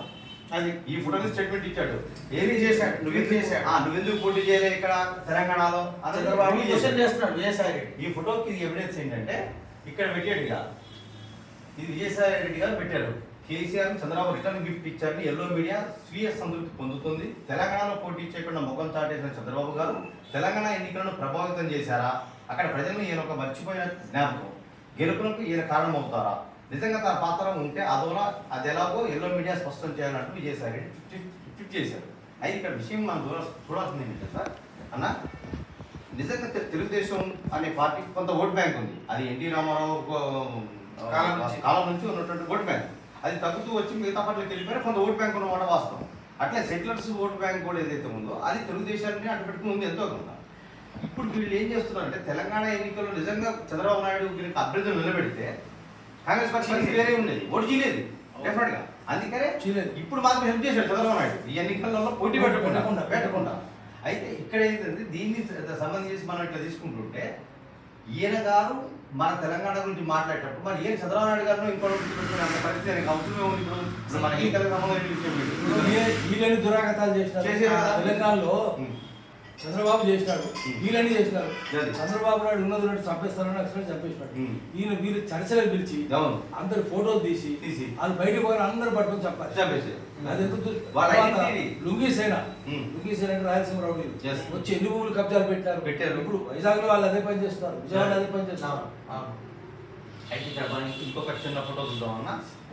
అది ఈ ఫోటోని స్టేట్మెంట్ ఇచ్చాడు ఏమి చేశాడు? నువ్వు ఏం చేశాడు? నువ్వు ఎందుకు పోటీ చేయలే ఇక్కడ తెలంగాణలో అన్నది చంద్రబాబు ట్వీట్ క్వశ్చన్ చేశాడు. చేస్తున్నాడు విజయసాయి రెడ్డి ఈ ఫోటోకి ఇది ఎవిడెన్స్ ఏంటంటే ఇక్కడ పెట్టాడు ఇక ఇది విజయసాయి రెడ్డి గారు పెట్టారు కేసీఆర్ చంద్రబాబు రిటర్న్ గిఫ్ట్ ఇచ్చారని ఎల్లో మీడియా స్వీయ సంతృప్తి పొందుతుంది తెలంగాణలో పోటీ చేయకుండా ముఖం చాటేసిన చంద్రబాబు గారు తెలంగాణ ఎన్నికలను ప్రభావితం చేశారా అక్కడ ప్రజలను ఈయన ఒక మర్చిపోయిన జ్ఞాపకం గెలుపులకు ఈయన కారణమవుతారా నిజంగా తన పాత్ర ఉంటే అదోలా అది ఎలాగో ఎల్లో మీడియా స్పష్టం చేయాలంటూ విజయసాయి రెడ్డి ట్వీట్ ట్వీట్ చేశారు అయితే ఇక్కడ విషయం మనం చూడ చూడాల్సింది ఏంటంటే సార్ అన్న నిజంగా తె- తెలుగుదేశం అనే పార్టీకి కొంత ఓట్ బ్యాంక్ ఉంది అది ఎన్టీ రామారావు ఆ, కాలం నుంచి. కాలం నుంచి ఉన్నటువంటి ఓట్ బ్యాంక్ అది తగ్గుతూ వచ్చి మిగతా పార్టీలకు వెళ్ళిపోయి కొంత ఓట్ బ్యాంక్ ఉన్నమాట వాస్తవం అట్లే సెటిలర్స్ ఓట్ బ్యాంక్ కూడా ఏదైతే ఉందో అది తెలుగుదేశాన్ని అటు పెట్టుకుని ఉంది ఎంతో కొంత ఇప్పుడు వీళ్ళు ఏం చేస్తున్నారంటే తెలంగాణ ఎన్నికల్లో నిజంగా చంద్రబాబు నాయుడు వీళ్ళకి అభ్యర్థులు నిలబెడితే కాంగ్రెస్ పార్టీ పరిస్థితి వేరే ఉండేది ఓటు చేయలేదు డెఫినెట్ గా అందుకనే చేయలేదు. ఇప్పుడు మాత్రం హెల్ప్ చేశాడు చంద్రబాబు నాయుడు ఈ ఎన్నికలలో పోటీ పెట్టకుండా పెట్టకుండా. పెట్టకుండా అయితే ఇక్కడ ఏంటంటే దీన్ని సంబంధించి మనం ఇట్లా తీసుకుంటుంటే ఈయన గారు మన తెలంగాణ గురించి మాట్లాడేటప్పుడు మరి ఈయన చంద్రబాబు నాయుడు గారిని ఇంకో పెట్టుకునే అంత పరిస్థితి ఆయనకి అవసరమే ఉంది ఇప్పుడు ఇప్పుడు మన ఎన్నికలకు సంబంధించిన విషయం ఇది. ఇప్పుడు వీళ్ళ- వీళ్ళని దురాగతాలు చేసినారు చేశారు కదా. తెలంగాణలో ఉం. చంద్రబాబు చేసినాడు వీళ్ళని చేసినారు అది. చంద్రబాబు నాయుడు ఉన్నది ఉన్నట్టు చంపేస్తారని అసలు చంపేసినాడు ఉం. ఈయన వీళ్ళు చర్చలకు పిలిచి అవును. అందరు ఫోటోలు తీసి తీసి. వాళ్ళు బయటకు పోయిన అందరు పట్టుకొని చంపారు చంపేశారు. అది ఎందుకు దు- వాళ్ళ తర్వాత ఐడెంటిటీ. లుంగీ సేన ఉం. లుంగీ సేన అంటే రాయలసీమ రౌడీలు Yes. వచ్చి ఎన్ని భూములు కబ్జాలు పెట్టారు పెట్టారు. ఇప్పుడు వైజాగ్ లో వాళ్ళు అదే పని చేస్తున్నారు విజయవాడ అదే పని చేస్తున్నారు అవును, అవును. అయితే ఇక్కడ మనం ఇంకొక చిన్న ఫోటో చూద్దాం అన్న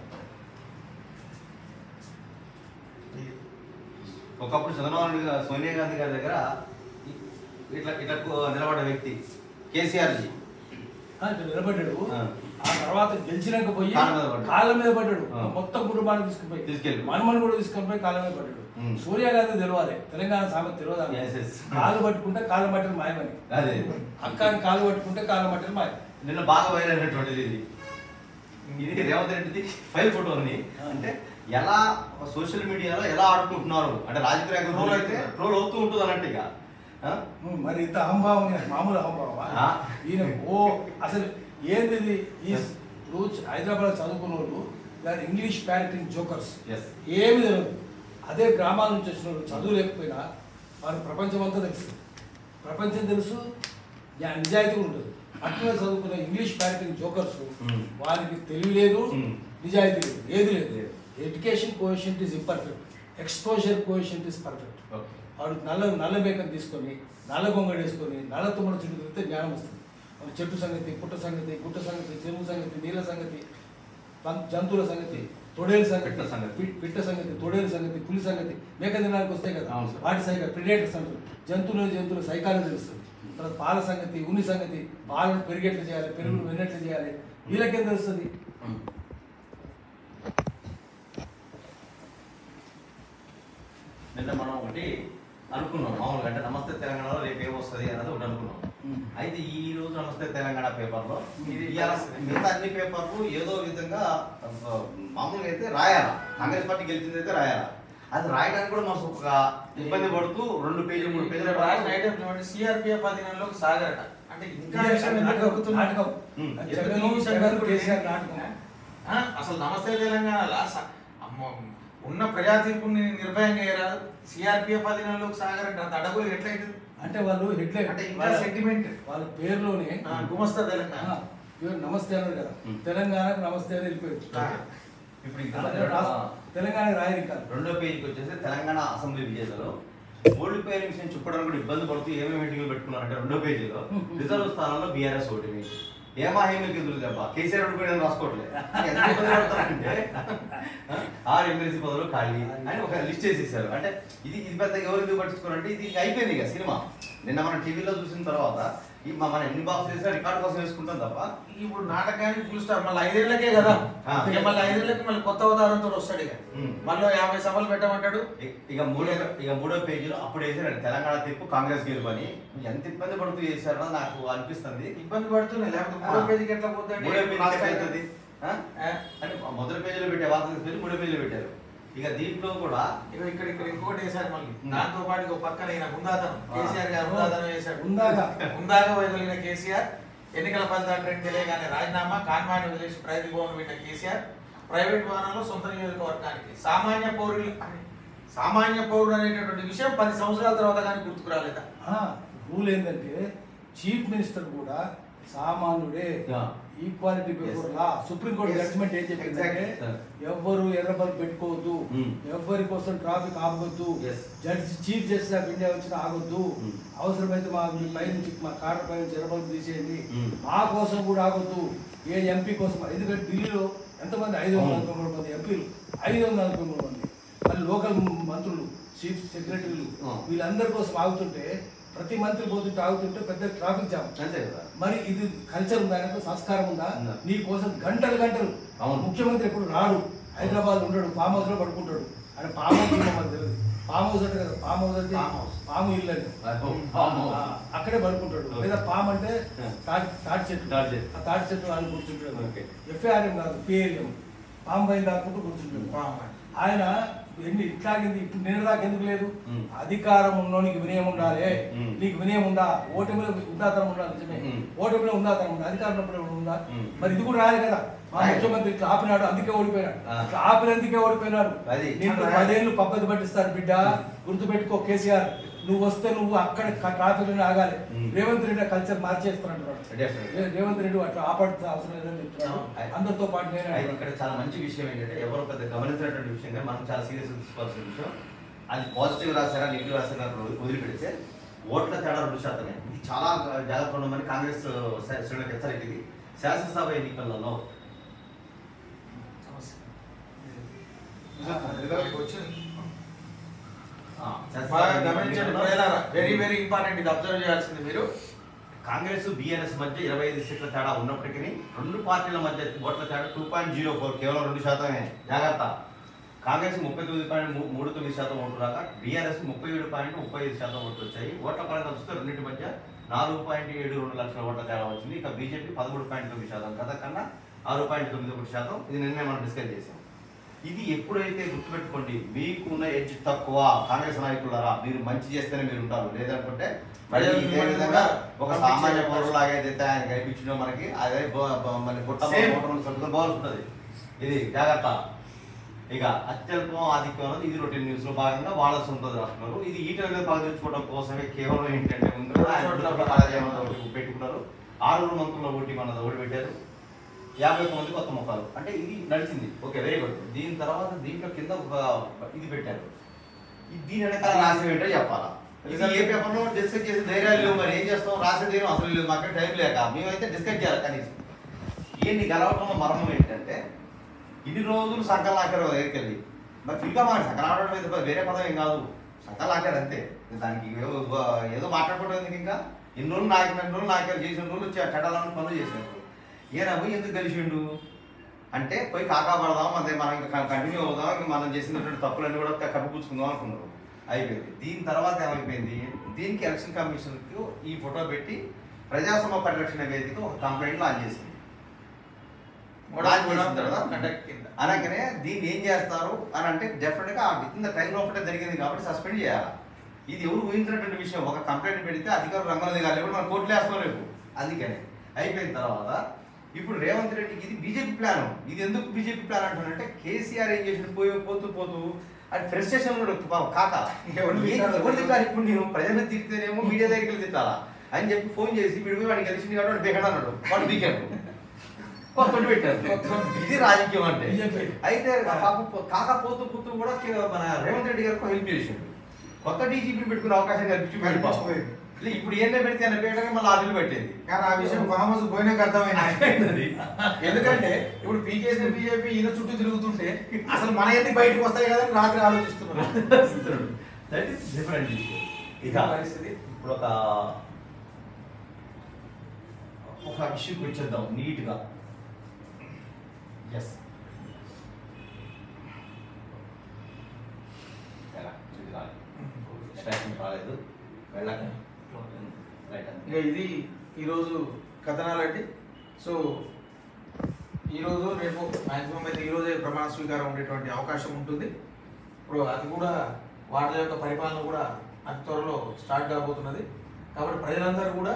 ఇది. ఒకప్పుడు చంద్రబాబు నాయుడు గారు సోనియా గాంధీ గారి దగ్గర ఇ- ఇట్లా ఇట్లా కు- నిలబడ్డ వ్యక్తి కేసీఆర్ జీ ఆ, ఇట్లా నిలబడ్డాడు ఆ. ఆ తర్వాత గెలిచినాక పోయి కాళ్ళ మీద పడ్డాడు. కాళ్ళ మీద పడ్డాడు ఆ. మొత్తం కుటుంబాన్ని తీసుకుపోయి తీసుకెళ్ళి. మనమని కూడా తీసుకుపోయి కాళ్ళ మీద పడ్డాడు ఉం. సూర్య గాంధీ తెలవాలి తెలంగాణ సామెత తెలియదు Yes, yes. కాళ్ళు పట్టుకుంటే కాళ్ళ మట్టలు మాయమని అదే అక్కని కాళ్ళు పట్టుకుంటే కాళ్ళ మట్టలు మాయం నిన్న బాగా వైరల్ అయినటువంటిది ఇది ఇది రేవంత్ రెడ్డిది ఫైల్ ఫోటో ఉంది అంటే ఎలా సోషల్ మీడియాలో ఎలా ఆడుకుంటున్నారు అంటే రాజకీయ నాయకులు Troll troll అయితే అవుతున్నారు. ట్రోల్ అవుతూ ఉంటుంది అన్నట్టు ఇక ఆ? ఉం, మరి ఇంత అహంభావం ఈయన మామూలు అహంభావమా ఆ. ఈయన ఓ అసలు ఏంది ఇది ఈ ఇప్పుడు హైదరాబాద్ చదువుకున్న వాళ్ళు దాని ఇంగ్లీష్ ప్యారెంటింగ్ జోకర్స్ Yes. ఏమి తెలియదు అదే గ్రామాల నుంచి వచ్చిన వాళ్ళు చదువు లేకపోయినా వారు ప్రపంచం అంతా తెలుసు ప్రపంచం తెలుసు జ్ఞా- నిజాయితీ ఉంటుంది అట్లా చదువుకున్న ఇంగ్లీష్ ప్యారెంటింగ్ జోకర్స్ Hmm. వారికి తెలివి లేదు Hmm. నిజాయితీ లేదు ఏది లేదు లేదు. Education coefficient is imperfect exposure coefficient is perfect okay వాడు నల్ల నల్ల బేకం తీసుకొని నల్ల గొంగడు వేసుకొని నల్ల తుమ్మల చుట్టూ తిరిగితే జ్ఞానం వస్తుంది వాడు చెట్టు సంగతి పుట్ట సంగతి గుట్ట సంగతి చెరువు సంగతి నీళ్ళ సంగతి పం- జంతువుల సంగతి తొడేలు సంగతి పిట్ట సంగతి. పి- పిట్ట సంగతి తొడేలు సంగతి పులి సంగతి మేక దినానికి వస్తాయి కదా అవును సార్. వాటి సైకిల్ ప్రిడేటర్స్ అంటారు జంతువులు జంతువుల సైకాలజీ తెలుస్తుంది తర్వాత పాల సంగతి ఉన్ని సంగతి పాలను పెరిగేట్లు చేయాలి పెరుగులు వెన్నట్లు చేయాలి వీళ్ళకేం తెలుస్తుంది నిన్న మనం ఒకటి అనుకున్నాం మామూలుగా అంటే నమస్తే తెలంగాణలో రేపు ఏమొస్తుంది అన్నది ఒకటి అనుకున్నాం అయితే ఈ రోజు నమస్తే తెలంగాణ పేపర్లో ఇది ఇవాళ మిగతా అన్ని పేపర్లు ఏదో విధంగా ఆ, మామూలుగా అయితే రాయాలా కాంగ్రెస్ పార్టీ గెలిచింది అయితే రాయాలా అది రాయడానికి కూడా మనసు ఒక ఇబ్బంది పడుతూ రెండు పేజీలు మూడు పేజీలు రాసిన ఐటమ్ చూడండి సిఆర్పిఎఫ్ అధీనంలోకి సాగరట అంటే ఇంకా ఇదే విషయం ఎందుకు నాటకం, ఎక్కుతుంది? నాటకం. ఉమ్. అది ఎందుకు జగన్ ఈ విషయం జగన్ ఎందుకు కేసీఆర్ లేదు? నాటకం. ఆ? అసలు నమస్తే తెలంగాణ అమ్మ ఉన్న ప్రజా తీర్పుని నిర్భయంగా ఏరా సిఆర్పిఎఫ్ అధీనంలోకి సాగరంట అంత అడగులు ఎట్లయితుంది అంటే వాళ్ళు హెడ్లైన్ అంటే ఇంకా సెంటిమెంట్ వాళ్ళ పేరులోనే గుమస్తా తెలంగాణ ఆ, పేరు నమస్తే అన్నారు కదా ఉం. తెలంగాణకు నమస్తే అని వెళ్ళిపోయింది ఆ. ఇప్పుడు అదే ఇక్కడ రాష్ట్ర- తెలంగాణ రాయరు కాదు రెండో పేజీకి వచ్చేసి తెలంగాణ అసెంబ్లీ విజేతలు ఓడిపోయిన విషయం చెప్పడానికి కూడా ఇబ్బంది పడుతూ ఏమేమి మీటింగ్లు పెట్టుకున్నారంటే రెండో పేజీలో రిజర్వ్ స్థానంలో బీఆర్ఎస్ ఓటింగ్ ఏమా హేమకి ఎదురు దెబ్బ కేసీఆర్ ఓడిపోయిన రాసుకోవట్లేదు ఎంత ఇబ్బంది పడతారంటే ఆ, ఆరు ఎమ్మెల్సీ పదవులు ఖాళీ అని ఒక లిస్ట్ వేసేసారు అంటే ఇది ఇది పెద్ద ఎవరు ఎందుకు పట్టించుకోరంటే ఇది అయిపోయింది ఇక సినిమా నిన్న మనం టీవీలో చూసిన తర్వాత ఈ మ- మనం ఎన్ని బాక్స్ వేసినా రికార్డ్ కోసం వేసుకుంటాం తప్ప ఇప్పుడు నాటకానికి ఫుల్ స్టార్ మళ్ళీ ఐదేళ్లకే కదా ఆ. ఇక మళ్ళీ ఐదేళ్లకి మళ్ళీ కొత్త అవతారంతో వస్తాడు ఇక ఉం. మళ్ళీ యాభై సభలు పెట్టమంటాడు ఇ- ఇక మూడో ఇక మూడో పేజీలో అప్పుడు వేసారు తెలంగాణ తీర్పు కాంగ్రెస్ గెలుపు అని ఎంత ఇబ్బంది పడుతూ చేశారో నాకు అనిపిస్తుంది ఇబ్బంది పడుతున్నాయి లేకపోతే మూడో ఆ. పేజీకి ఎట్లా పోతుంది మూడో పేజీ ఎట్లా అవుతుంది? ఆ? ఆ? అంటే మొదటి పేజీలో పెట్టే వార్తలు తీసుకెళ్ళి మూడో పేజీలో పెట్టారు ఇక దీంట్లో కూడా ఇగో ఇక్కడ ఇక్కడ ఇంకోటి వేశారు మళ్ళీ ఉం. దాంతో పాటు ఇగో పక్కన ఈయన హుందాతనం ఆ. కేసీఆర్ గారు హుందాతనం వేశాడు హుందాగా. హుందాగా వదిలిన కేసీఆర్ ఎన్నికల ఫలితాలు ట్రెండ్ తెలియగానే రాజీనామా కాన్వాని వదిలేసి ప్రైవేట్ భవన్ పెట్టిన కేసీఆర్ ప్రైవేట్ వాహనాల్లో సొంత నియోజకవర్గానికి సామాన్య పౌరులు అని సామాన్య పౌరుడు అనేటటువంటి విషయం పది సంవత్సరాల తర్వాత కానీ గుర్తుకు రాలేదా రూల్ ఏంటంటే చీఫ్ మినిస్టర్ కూడా సామాన్యుడే Yeah. Equality before Yes. Law Supreme Court Yes. Judgement ఏం చెప్పిందంటే Exactly, sir. ఎవ్వరు ఎర్రబల్ పెట్టుకోవద్దు Hmm. ఎవ్వరి కోసం ట్రాఫిక్ ఆగొద్దు Yes. Judge chief justice of India వచ్చిన ఆగొద్దు Hmm. అవసరమైతే మా మీ పై నుంచి మా కార్ పై నుంచి ఎర్రబల్ తీసేయండి Hmm. మా కోసం కూడా ఆగొద్దు ఏ ఎంపీ కోసం ఎందుకంటే ఢిల్లీలో ఎంతమంది ఐదు వందల అవును. నలభై మూడు మంది ఎంపీలు ఐదు వందల నలభై మూడు మంది మళ్ళీ లోకల్ మంత్రులు చీఫ్ సెక్రటరీలు ఆ. వీళ్ళందరి కోసం ఆగుతుంటే ప్రతి మంత్రి పోతుంటే ఆగుతుంటే పెద్ద ట్రాఫిక్ జామ్ అంతే కదా మరి ఇది కల్చర్ ఉందా ఆయనకు సంస్కారం ఉందా ఉందా? నీ కోసం గంటలు గంటలు అవును. ముఖ్యమంత్రి ఎప్పుడు రాడు హైదరాబాద్ ఉండడు ఫామ్ హౌస్ లో పడుకుంటాడు ఆయన ఫామ్ హౌస్ ఉందో మనకు తెలియదు ఫామ్ హౌస్ అంటే కదా ఫామ్ హౌస్ అంటే Farm house. పాము ఇల్లు అని పాము. ఆ, అక్కడే పడుకుంటాడు Okay. లేదా పాము అంటే Yeah. తాటి తాటి చెట్టు తాటి చెట్టు. ఆ తాటి చెట్టు వాళ్ళు కూర్చుంటాడు Okay. ఎఫ్ఐఆర్ఎం కాదు పిఏఎం పాము పైన దాక్కుంటూ కూర్చుంటాడు పాము. ఆయన ఎన్ని ఇట్లాగింది ఇప్పుడు నేను దాకా ఎందుకు లేదు Mm. అధికారం ఉన్నోనికి వినయం ఉండాలి Mm. నీకు వినయం ఉందా ఓటమిలో ఉందాతనం ఉండాలి నిజమే Mm. ఓటమిలో ఉందాతనం ఉందా అధికారం ఉన్నప్పుడు ఉందా Mm. మరి ఇది కూడా రాదు కదా మా రాయదు. ముఖ్యమంత్రి ఇట్లా ఆపినాడు అందుకే ఓడిపోయినాడు Ah. ఇట్లా ఆపినందుకే ఓడిపోయినాడు అది. నీకు పదేళ్ళు పబ్బది పట్టిస్తారు బిడ్డ గుర్తుపెట్టుకో కేసీఆర్ నువ్వు వస్తే నువ్వు అక్కడ ట్రాఫిక్ ఆగాలి Mm. రేవంత్ రెడ్డి కల్చర్ మార్చేస్తున్నాడు Definitely. రే- రేవంత్ రెడ్డి అట్లా ఆపడాల్సిన అవసరం లేదని చెప్తున్నాడు Ah. అందరితో పాటు నేను అయితే ఇక్కడ చాలా మంచి విషయం ఏంటంటే ఎవరు పెద్ద గమనించినటువంటి విషయం కానీ మనం చాలా సీరియస్ తీసుకోవాల్సిన విషయం అది పాజిటివ్ రాశారా నెగిటివ్ రాశారా అని వదిలిపెడితే ఓట్ల తేడా రెండు శాతమే ఇది చాలా జాగ్రత్త ఉండమని కాంగ్రెస్ శ్రే- శ్రేణులకు హెచ్చరిక ఇది శాసనసభ ఎన్నికలలో సమస్య. ఇదిగోకి వచ్చింది. ఆ, శాసనసభ బాగా గమనించండి ఎన్నికలలో ప్రజలారా వెరీ వెరీ ఇంపార్టెంట్ ఇది అబ్జర్వ్ చేయాల్సింది మీరు కాంగ్రెస్ బీఆర్ఎస్ మధ్య ఇరవై ఐదు సీట్ల తేడా ఉన్నప్పటికీ రెండు పార్టీల మధ్య ఓట్ల తేడా టూ పాయింట్ జీరో ఫోర్ కేవలం రెండు శాతమే జాగ్రత్త కాంగ్రెస్ ముప్పై తొమ్మిది పాయింట్ మూ- మూడు తొమ్మిది శాతం ఓట్లు రాగా బీఆర్ఎస్ ముప్పై ఏడు పాయింట్ ముప్పై ఐదు శాతం ఓట్లు వచ్చాయి ఓట్ల పరంగా చూస్తే రెండింటి మధ్య నాలుగు పాయింట్ ఏడు రెండు లక్షల ఓట్ల తేడా వచ్చింది ఇక బీజేపీ పదమూడు పాయింట్ తొమ్మిది శాతం గత కన్నా ఆరు పాయింట్ తొమ్మిది ఒకటి శాతం ఇది నిన్నే మనం డిస్కస్ చేసాం ఇది ఎప్పుడైతే గుర్తుపెట్టుకోండి మీకు ఉన్న ఎడ్జ్ తక్కువ కాంగ్రెస్ నాయకులారా మీరు మంచి చేస్తేనే మీరు ఉంటారు లేదనుకుంటే మళ్ళీ ప్రజలు ఇదే మిమ్మల్ని విధంగా కూడా ఒక సామాన్య పంపించే పౌరులాగా ఏదైతే ఆయన కనిపించిందో మనకి అదే బో- బో- మన బుట్ట Same. బాగుంటుంది ఇది జాగ్రత్త ఇక అత్యల్పం ఆధిక్యం అనేది ఇది రొటీన్ న్యూస్ లో భాగంగా వాళ్ళ సొంత రాస్తున్నారు ఇది ఈటల మీద పాల్గొంచుకోవడం కోసమే కేవలం ఏంటంటే ముందు ఆయన చోట్ల పరాజయం అన్నది ఒకటి పెట్టుకున్నారు ఆరుగురు మంత్రుల ఓటి మనది ఒకటి పెట్టారు యాభై ఒక్క మంది కొత్త ముఖాలు అంటే ఇది నడిచింది ఓకే వెరీ గుడ్ దీని తర్వాత దీంట్లో కింద ఒక ఇది పెట్టారు ఇది దీని వెనకాల రాసి ఏంటో చెప్పాలా ఇది ఏ పేపర్లో డిస్కస్ చేసే ధైర్యాలు లేవు మరి ఏం చేస్తాం రాసేది ఏం అసలు లేదు మాకు టైం లేక మేమైతే డిస్కస్ చేయాలి కనీసం ఈయన్ని గెలవటంలో మర్మం ఏంటంటే ఇన్ని రోజులు సంకల్ లాకారు దగ్గరికి వెళ్ళి మరి ఫిల్గా మాట సంకల్ ఆడటం అయితే వేరే పదం ఏం కాదు సంకల్ లాకారు అంతే దానికి ఏదో ఏదో మాట్లాడుకోవడం ఎందుకు ఇంకా ఎన్ని రోజులు నాకిన రోజులు నాకారు చేసిన రోజులు వచ్చి చట్టాలను పనులు చేసినట్టు ఈయన పోయి ఎందుకు కలిసిండు అంటే పోయి కాకా పడదాం అదే మనం ఇంకా కంటిన్యూ అవుదాం ఇంకా మనం చేసినటువంటి తప్పులన్నీ కూడా కప్పిపుచ్చుకుందాం అనుకున్నారు అయిపోయింది దీని తర్వాత ఏమైపోయింది దీనికి ఎలక్షన్ కమిషన్కి ఈ ఫోటో పెట్టి ప్రజాస్వామ్య పరిరక్షణ వేదిక ఒక కంప్లైంట్ లాంచ్ చేసింది లాంచ్ చేసిన తర్వాత కండక్ట్ కింద అనగానే దీన్ని ఏం చేస్తారు అని అంటే డెఫినెట్గా ఆ విత్ ఇన్ ద టైం లోపలే జరిగింది కాబట్టి సస్పెండ్ చేయాలి ఇది ఎవరు ఊహించినటువంటి విషయం ఒక కంప్లైంట్ పెడితే అధికారులు రంగంలో దిగాలి ఇప్పుడు మనం కోర్టులు వేస్తాం రేపు అందుకని అయిపోయిన తర్వాత ఇప్పుడు రేవంత్ రెడ్డికి ఇది బీజేపీ ప్లాన్ ఇది ఎందుకు బీజేపీ ప్లాన్ అంటానంటే కేసీఆర్ ఏం చేసిన పోయి పోతూ పోతూ అది ఫ్రస్ట్రేషన్ కూడా పాపం కాక ఎవరిని ఏం- తిట్టాలి? ఎవరిని తిట్టాలి ఇప్పుడు నేను ప్రజలను తిడితేనేమో మీడియా దగ్గరికి వెళ్ళి తిట్టాలా అని చెప్పి ఫోన్ చేసి వీడిపోయి వాడికి కలిసింది కాబట్టి వాడు బీకెడ్ అన్నాడు వాడు బీకెడ్ కొత్త పెట్టారు ఇది రాజకీయం అంటే BJP. అయితే పాపం కాకపోతూ పోతూ కూడా కే- మన రేవంత్ రెడ్డి గారికి హెల్ప్ చేసిండు కొత్త డీజీపీ పెట్టుకునే అవకాశం కల్పించి మరి పాపం. కల్పించిపోయింది. లే, ఇప్పుడు ఏంటో పెడితే ఆయన పెట్టగా మళ్ళీ ఆర్డర్లు పెట్టేది కానీ ఆ విషయం ఫామ్ హౌస్ పోయినాక అర్థమైంది ఎందుకంటే ఇప్పుడు పీకేసీ బీజేపీ ఈయన చుట్టూ తిరుగుతుంటే అసలు మన ఎన్ని బయటకు వస్తాయి కదా అని రాత్రి ఆలోచిస్తున్నారు దట్ ఈస్ డిఫరెంట్ ఇక పరిస్థితి ఇప్పుడు ఒక ఒక ఇష్యూకి వచ్చేద్దాం నీట్గా ఎస్ స్ట్రైకింగ్ రాలేదు వెళ్ళక రైట్ ఇక ఇది ఈరోజు కథనాలండి సో ఈరోజు రేపు మ్యాక్సిమం అయితే ఈరోజే ప్రమాణ స్వీకారం ఉండేటువంటి అవకాశం ఉంటుంది ఇప్పుడు అది కూడా వార్డుల యొక్క పరిపాలన కూడా అతి త్వరలో స్టార్ట్ కాబోతున్నది కాబట్టి ప్రజలందరూ కూడా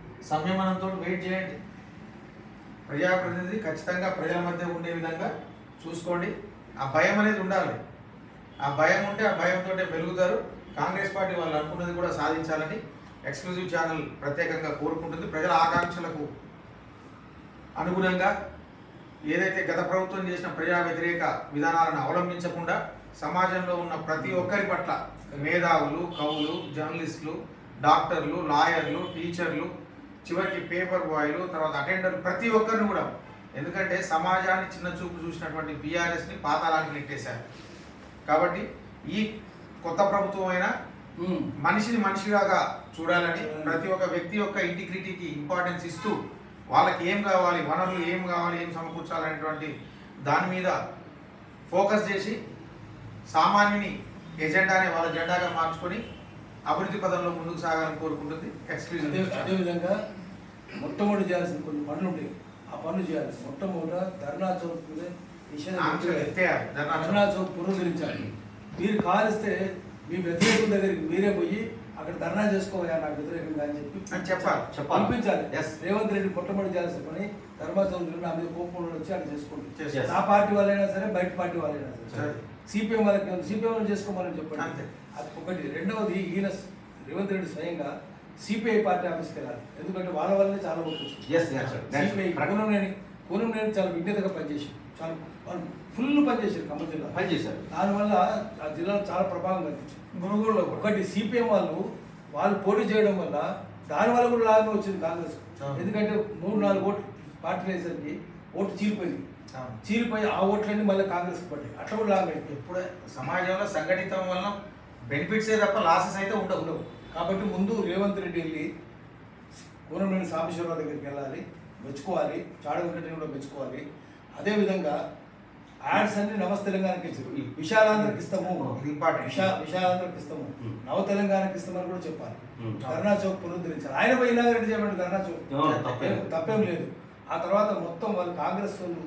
సంయమనంతో వెయిట్ చేయండి ప్రజాప్రతినిధి ఖచ్చితంగా ప్రజల మధ్య ఉండే విధంగా చూసుకోండి ఆ భయం అనేది ఉండాలి ఆ భయం ఉంటే ఆ భయంతో పెరుగుతారు కాంగ్రెస్ పార్టీ వాళ్ళు అనుకున్నది కూడా సాధించాలని ఎక్స్క్లూజివ్ ఛానల్ ప్రత్యేకంగా కోరుకుంటుంది ప్రజల ఆకాంక్షలకు అనుగుణంగా ఏదైతే గత ప్రభుత్వం చేసిన ప్రజా వ్యతిరేక విధానాలను అవలంబించకుండా సమాజంలో ఉన్న ప్రతి ఒక్కరి పట్ల మేధావులు కవులు జర్నలిస్టులు డాక్టర్లు లాయర్లు టీచర్లు చివరికి పేపర్ బాయ్లు తర్వాత అటెండర్లు ప్రతి ఒక్కరిని కూడా ఎందుకంటే సమాజాన్ని చిన్న చూపు చూసినటువంటి బీఆర్ఎస్ని పాతాళానికి నెట్టేశారు కాబట్టి ఈ కొత్త ప్రభుత్వం అయినా ఉమ్. మనిషిని మనిషిలాగా చూడాలని ప్రతి ఒక్క వ్యక్తి యొక్క ఇంటిగ్రిటీకి ఇంపార్టెన్స్ ఇస్తూ వాళ్ళకి ఏం కావాలి వనరులు ఏం కావాలి ఏం సమకూర్చాలనేటువంటి దాని మీద ఫోకస్ చేసి సామాన్యుని ఎజెండాని వాళ్ళ జెండాగా మార్చుకొని అభివృద్ధి పదంలో ముందుకు సాగాలని కోరుకుంటుంది అదే ఎక్స్క్లూజివ్ అదేవిధంగా మొట్టమొదటి చేయాల్సిన కొన్ని పనులు ఉంటాయి ఆ పనులు చేయాలి మొట్టమొదట ధర్నా చౌక్ మీద నిషేధం ఆంక్షలు పెట్టాలి. ఎత్తేయాలి ధర్నా చౌక్. ధర్నా చౌక్ పునరుద్ధరించాలి మీరు కాలిస్తే మీ వ్యతిరేకుల దగ్గరికి మీరే పోయి అక్కడ ధర్నా చేసుకోవాలి నాకు వ్యతిరేకంగా అని చెప్పి అని చెప్పాలి చెప్పాలి పంపించాలి Yes. రేవంత్ రెడ్డి మొట్టమొదటి చేయాల్సిన పని ధర్మా చౌదరి నా మీద కోపం వచ్చి అక్కడ చేసుకోండి చేసేయాలి. నా పార్టీ వాళ్ళైనా సరే బయట పార్టీ వాళ్ళైనా సరే సరే. సిపిఎం వాళ్ళకి సిపిఎం చేసుకోమని చెప్పండి అంతే. అది ఒకటి రెండవది ఈయన రేవంత్ రెడ్డి స్వయంగా సిపిఐ పార్టీ ఆఫీస్కి వెళ్ళాలి ఎందుకంటే వాళ్ళ వల్లనే చాలా ఓట్లు వచ్చింది. Yes, yes, sir. That's CPI correct. Kunamneni Kunamneni చాలా విజ్ఞతగా పనిచేసి చాలా వాళ్ళు ఫుల్ పనిచేశారు ఖమ్మం జిల్లా పని చేశారు దానివల్ల ఆ జిల్లాలో చాలా ప్రభావం కనిపించింది మునుగోడులో ఒకటి సిపిఎం వాళ్ళు వాళ్ళు పోటీ చేయడం వల్ల దానివల్ల కూడా లాభం వచ్చింది కాంగ్రెస్ అవును. ఎందుకంటే మూడు నాలుగు ఓట్లు పార్టీలు వేసరికి ఓటు చీలిపోయింది అవును. చీలిపోయి ఆ ఓట్లన్నీ మళ్ళీ కాంగ్రెస్ పడ్డాయి అట్లా కూడా లాభం అయింది ఎప్పుడే సమాజంలో సంఘటితం వలన బెనిఫిట్సే తప్ప లాసెస్ అయితే ఉండవు ఉండవు కాబట్టి ముందు రేవంత్ రెడ్డి వెళ్ళి కూనంలోని సాంబశివరావు దగ్గరికి వెళ్ళాలి మెచ్చుకోవాలి చాడ వెంకటని కూడా మెచ్చుకోవాలి అదేవిధంగా యాడ్స్ అన్ని నమస్ తెలంగాణకి ఇచ్చారు విశాలాంధ్రకి ఇస్తాము ఇది important. విశా విశాలాంధ్రకి ఇస్తాము Hmm. నవ తెలంగాణకి ఇస్తామని కూడా చెప్పాలి Hmm. ధర్నా చౌక్ పునరుద్ధరించాలి ఆయన పోయి ఇనాగరెడ్డి చెప్పండి ధర్నా చౌక్ అవును, తప్పేం లేదు. తప్పేం లేదు ఆ తర్వాత మొత్తం వాళ్ళు కాంగ్రెస్ వాళ్ళు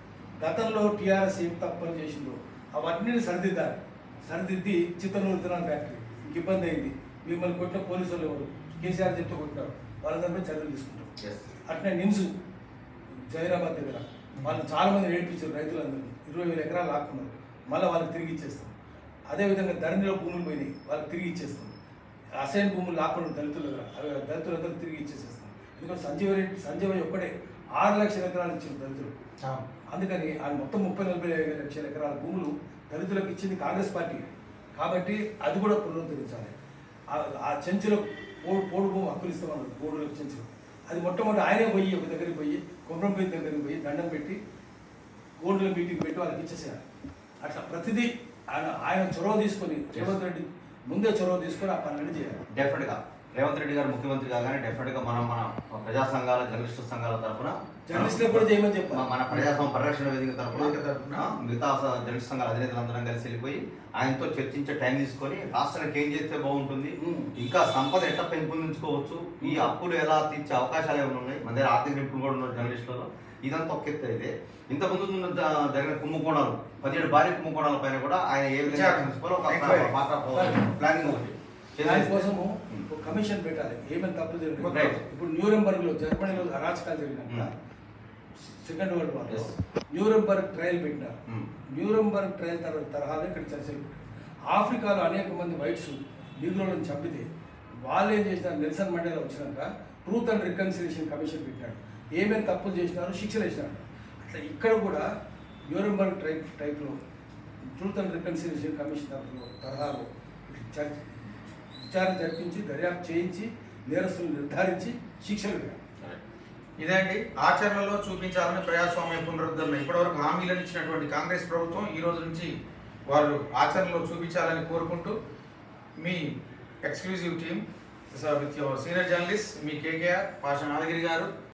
గతంలో టీఆర్ఎస్ ఏం తప్పని చేసిందో అవన్నీ సరిదిద్దాలి సరిదిద్ది చిత్తనూరు విత్తనాల ఫ్యాక్టరీ ఇంక ఇబ్బంది అయింది మిమ్మల్ని కొట్టిన పోలీసు వాళ్ళు ఎవరు కేసీఆర్ చెప్తూ కొట్టినారు వాళ్ళందరిపై చర్యలు తీసుకుంటాం Yes. అట్నే నిమ్స్ జైరాబాద్ దగ్గర వాళ్ళు చాలా మంది నేర్పించారు రైతులందరూ ఇరవై వేల ఎకరాలు లాక్కున్నారు మళ్ళీ వాళ్ళకి తిరిగి ఇచ్చేస్తాం అదేవిధంగా ధరణిలో భూములు పోయినాయి వాళ్ళకి తిరిగి ఇచ్చేస్తాం అసైన్ భూములు లాక్కున్నారు దళితుల దగ్గర అవి దళితులందరూ తిరిగి ఇచ్చేసేస్తాం ఎందుకంటే సంజీవ రెడ్డి సంజీవ ఒక్కడే ఆరు లక్షల ఎకరాలు ఇచ్చిన దళితులు అవును. అందుకని ఆ మొత్తం ముప్పై నలభై ఐదు లక్షల ఎకరాల భూములు దళితులకు ఇచ్చింది కాంగ్రెస్ పార్టీ కాబట్టి అది కూడా పునరుద్ధరించాలి ఆ- ఆ చెంచులో పోడు పోడు భూమి హక్కులు ఇస్తామన్నారు పోడులకు చెంచులు అది మొట్టమొదటి ఆయనే పోయి ఒక దగ్గరికి పోయి కొమరంపేట దగ్గరికి పోయి దండం పెట్టి గోల్డ్ల మీటింగ్ పెట్టి వాళ్ళకి ఇచ్చేసేయాలి అట్లా ప్రతిదీ ఆయన ఆయన చొరవ తీసుకొని రేవంత్ రెడ్డి ముందే చొరవ తీసుకొని ఆ పనులన్నీ చేయాలి డెఫినెట్ గా రేవంత్ రెడ్డి గారు ముఖ్యమంత్రి కాగానే డెఫినెట్ గా మనం మన ప్రజా సంఘాల జర్నలిస్టు సంఘాల తరఫున జర్నలిస్టులకు కూడా చేయమని చెప్పాలి. మన ప్రజాస్వామ్య పరిరక్షణ వేదిక వేదిక తరఫున తరపున మిగతా స- జర్నలిస్ట్ సంఘాల అధినేతలందరం కలిసి వెళ్ళిపోయి ఆయనతో చర్చించే టైం తీసుకొని రాష్ట్రానికి ఏం చేస్తే బాగుంటుంది ఉమ్. ఇంకా సంపద ఎట్లా పెంపొందించుకోవచ్చు ఈ అప్పులు ఎలా తీర్చే అవకాశాలు ఏమైనా ఉన్నాయి మన దగ్గర ఆర్థిక నిపుణులు కూడా ఉన్నారు జర్నలిస్టులలో ఇదంతా ఒక ఎత్తు అయితే ఇంతకుముందు ఉన్న జ- జరిగిన కుంభకోణాలు పదిహేడు భారీ కుంభకోణాల పైన కూడా ఆయన ఏ విధంగా విచారణ. తీసుకోవాలో ఒక Inquiry. పాత్ర ప్లానింగ్ ఒకటి దానికోసము ఒక కమిషన్ పెట్టాలి ఏమేమి తప్పులు జరిగినాయి Right. ఇప్పుడు న్యూరంబర్గ్ లో జర్మనీలో అరాచకాలు జరిగినాక Hmm. Second world war Yes. Nuremberg trial పెట్టినారు Hmm. న్యూరంబర్గ్ ట్రయల్ తర్వాత తరహాలో ఇక్కడ చర్చలు పెట్టారు ఆఫ్రికాలో అనేక మంది వైట్స్ నీగ్రోలను చంపితే వాళ్ళు ఏం చేసినారు నెల్సన్ మండేలా వచ్చినాక ట్రూత్ అండ్ రికన్సిలేషన్ కమిషన్ పెట్టినాడు ఏమేమి తప్పులు చేసినారో శిక్షలు వేసినాడు అట్లా ఇక్కడ కూడా న్యూరంబర్గ్ టైప్ టైప్లో ట్రూత్ అండ్ రికన్సిలేషన్ కమిషన్ తరఫులో తరహాలో ఇట్లా చర్- విచారణ జరిపించి దర్యాప్తు చేయించి నేరస్తులు నిర్ధారించి శిక్షలు వేయాలి ఇదే అండి ఆచరణలో చూపించాలని ప్రజాస్వామ్య పునరుద్ధరణ ఇప్పటివరకు హామీలను ఇచ్చినటువంటి కాంగ్రెస్ ప్రభుత్వం ఈ రోజు నుంచి వాళ్ళు ఆచరణలో చూపించాలని కోరుకుంటూ మీ exclusive team with your senior journalist మీ కేకేఆర్ పాషా నాదగిరి గారు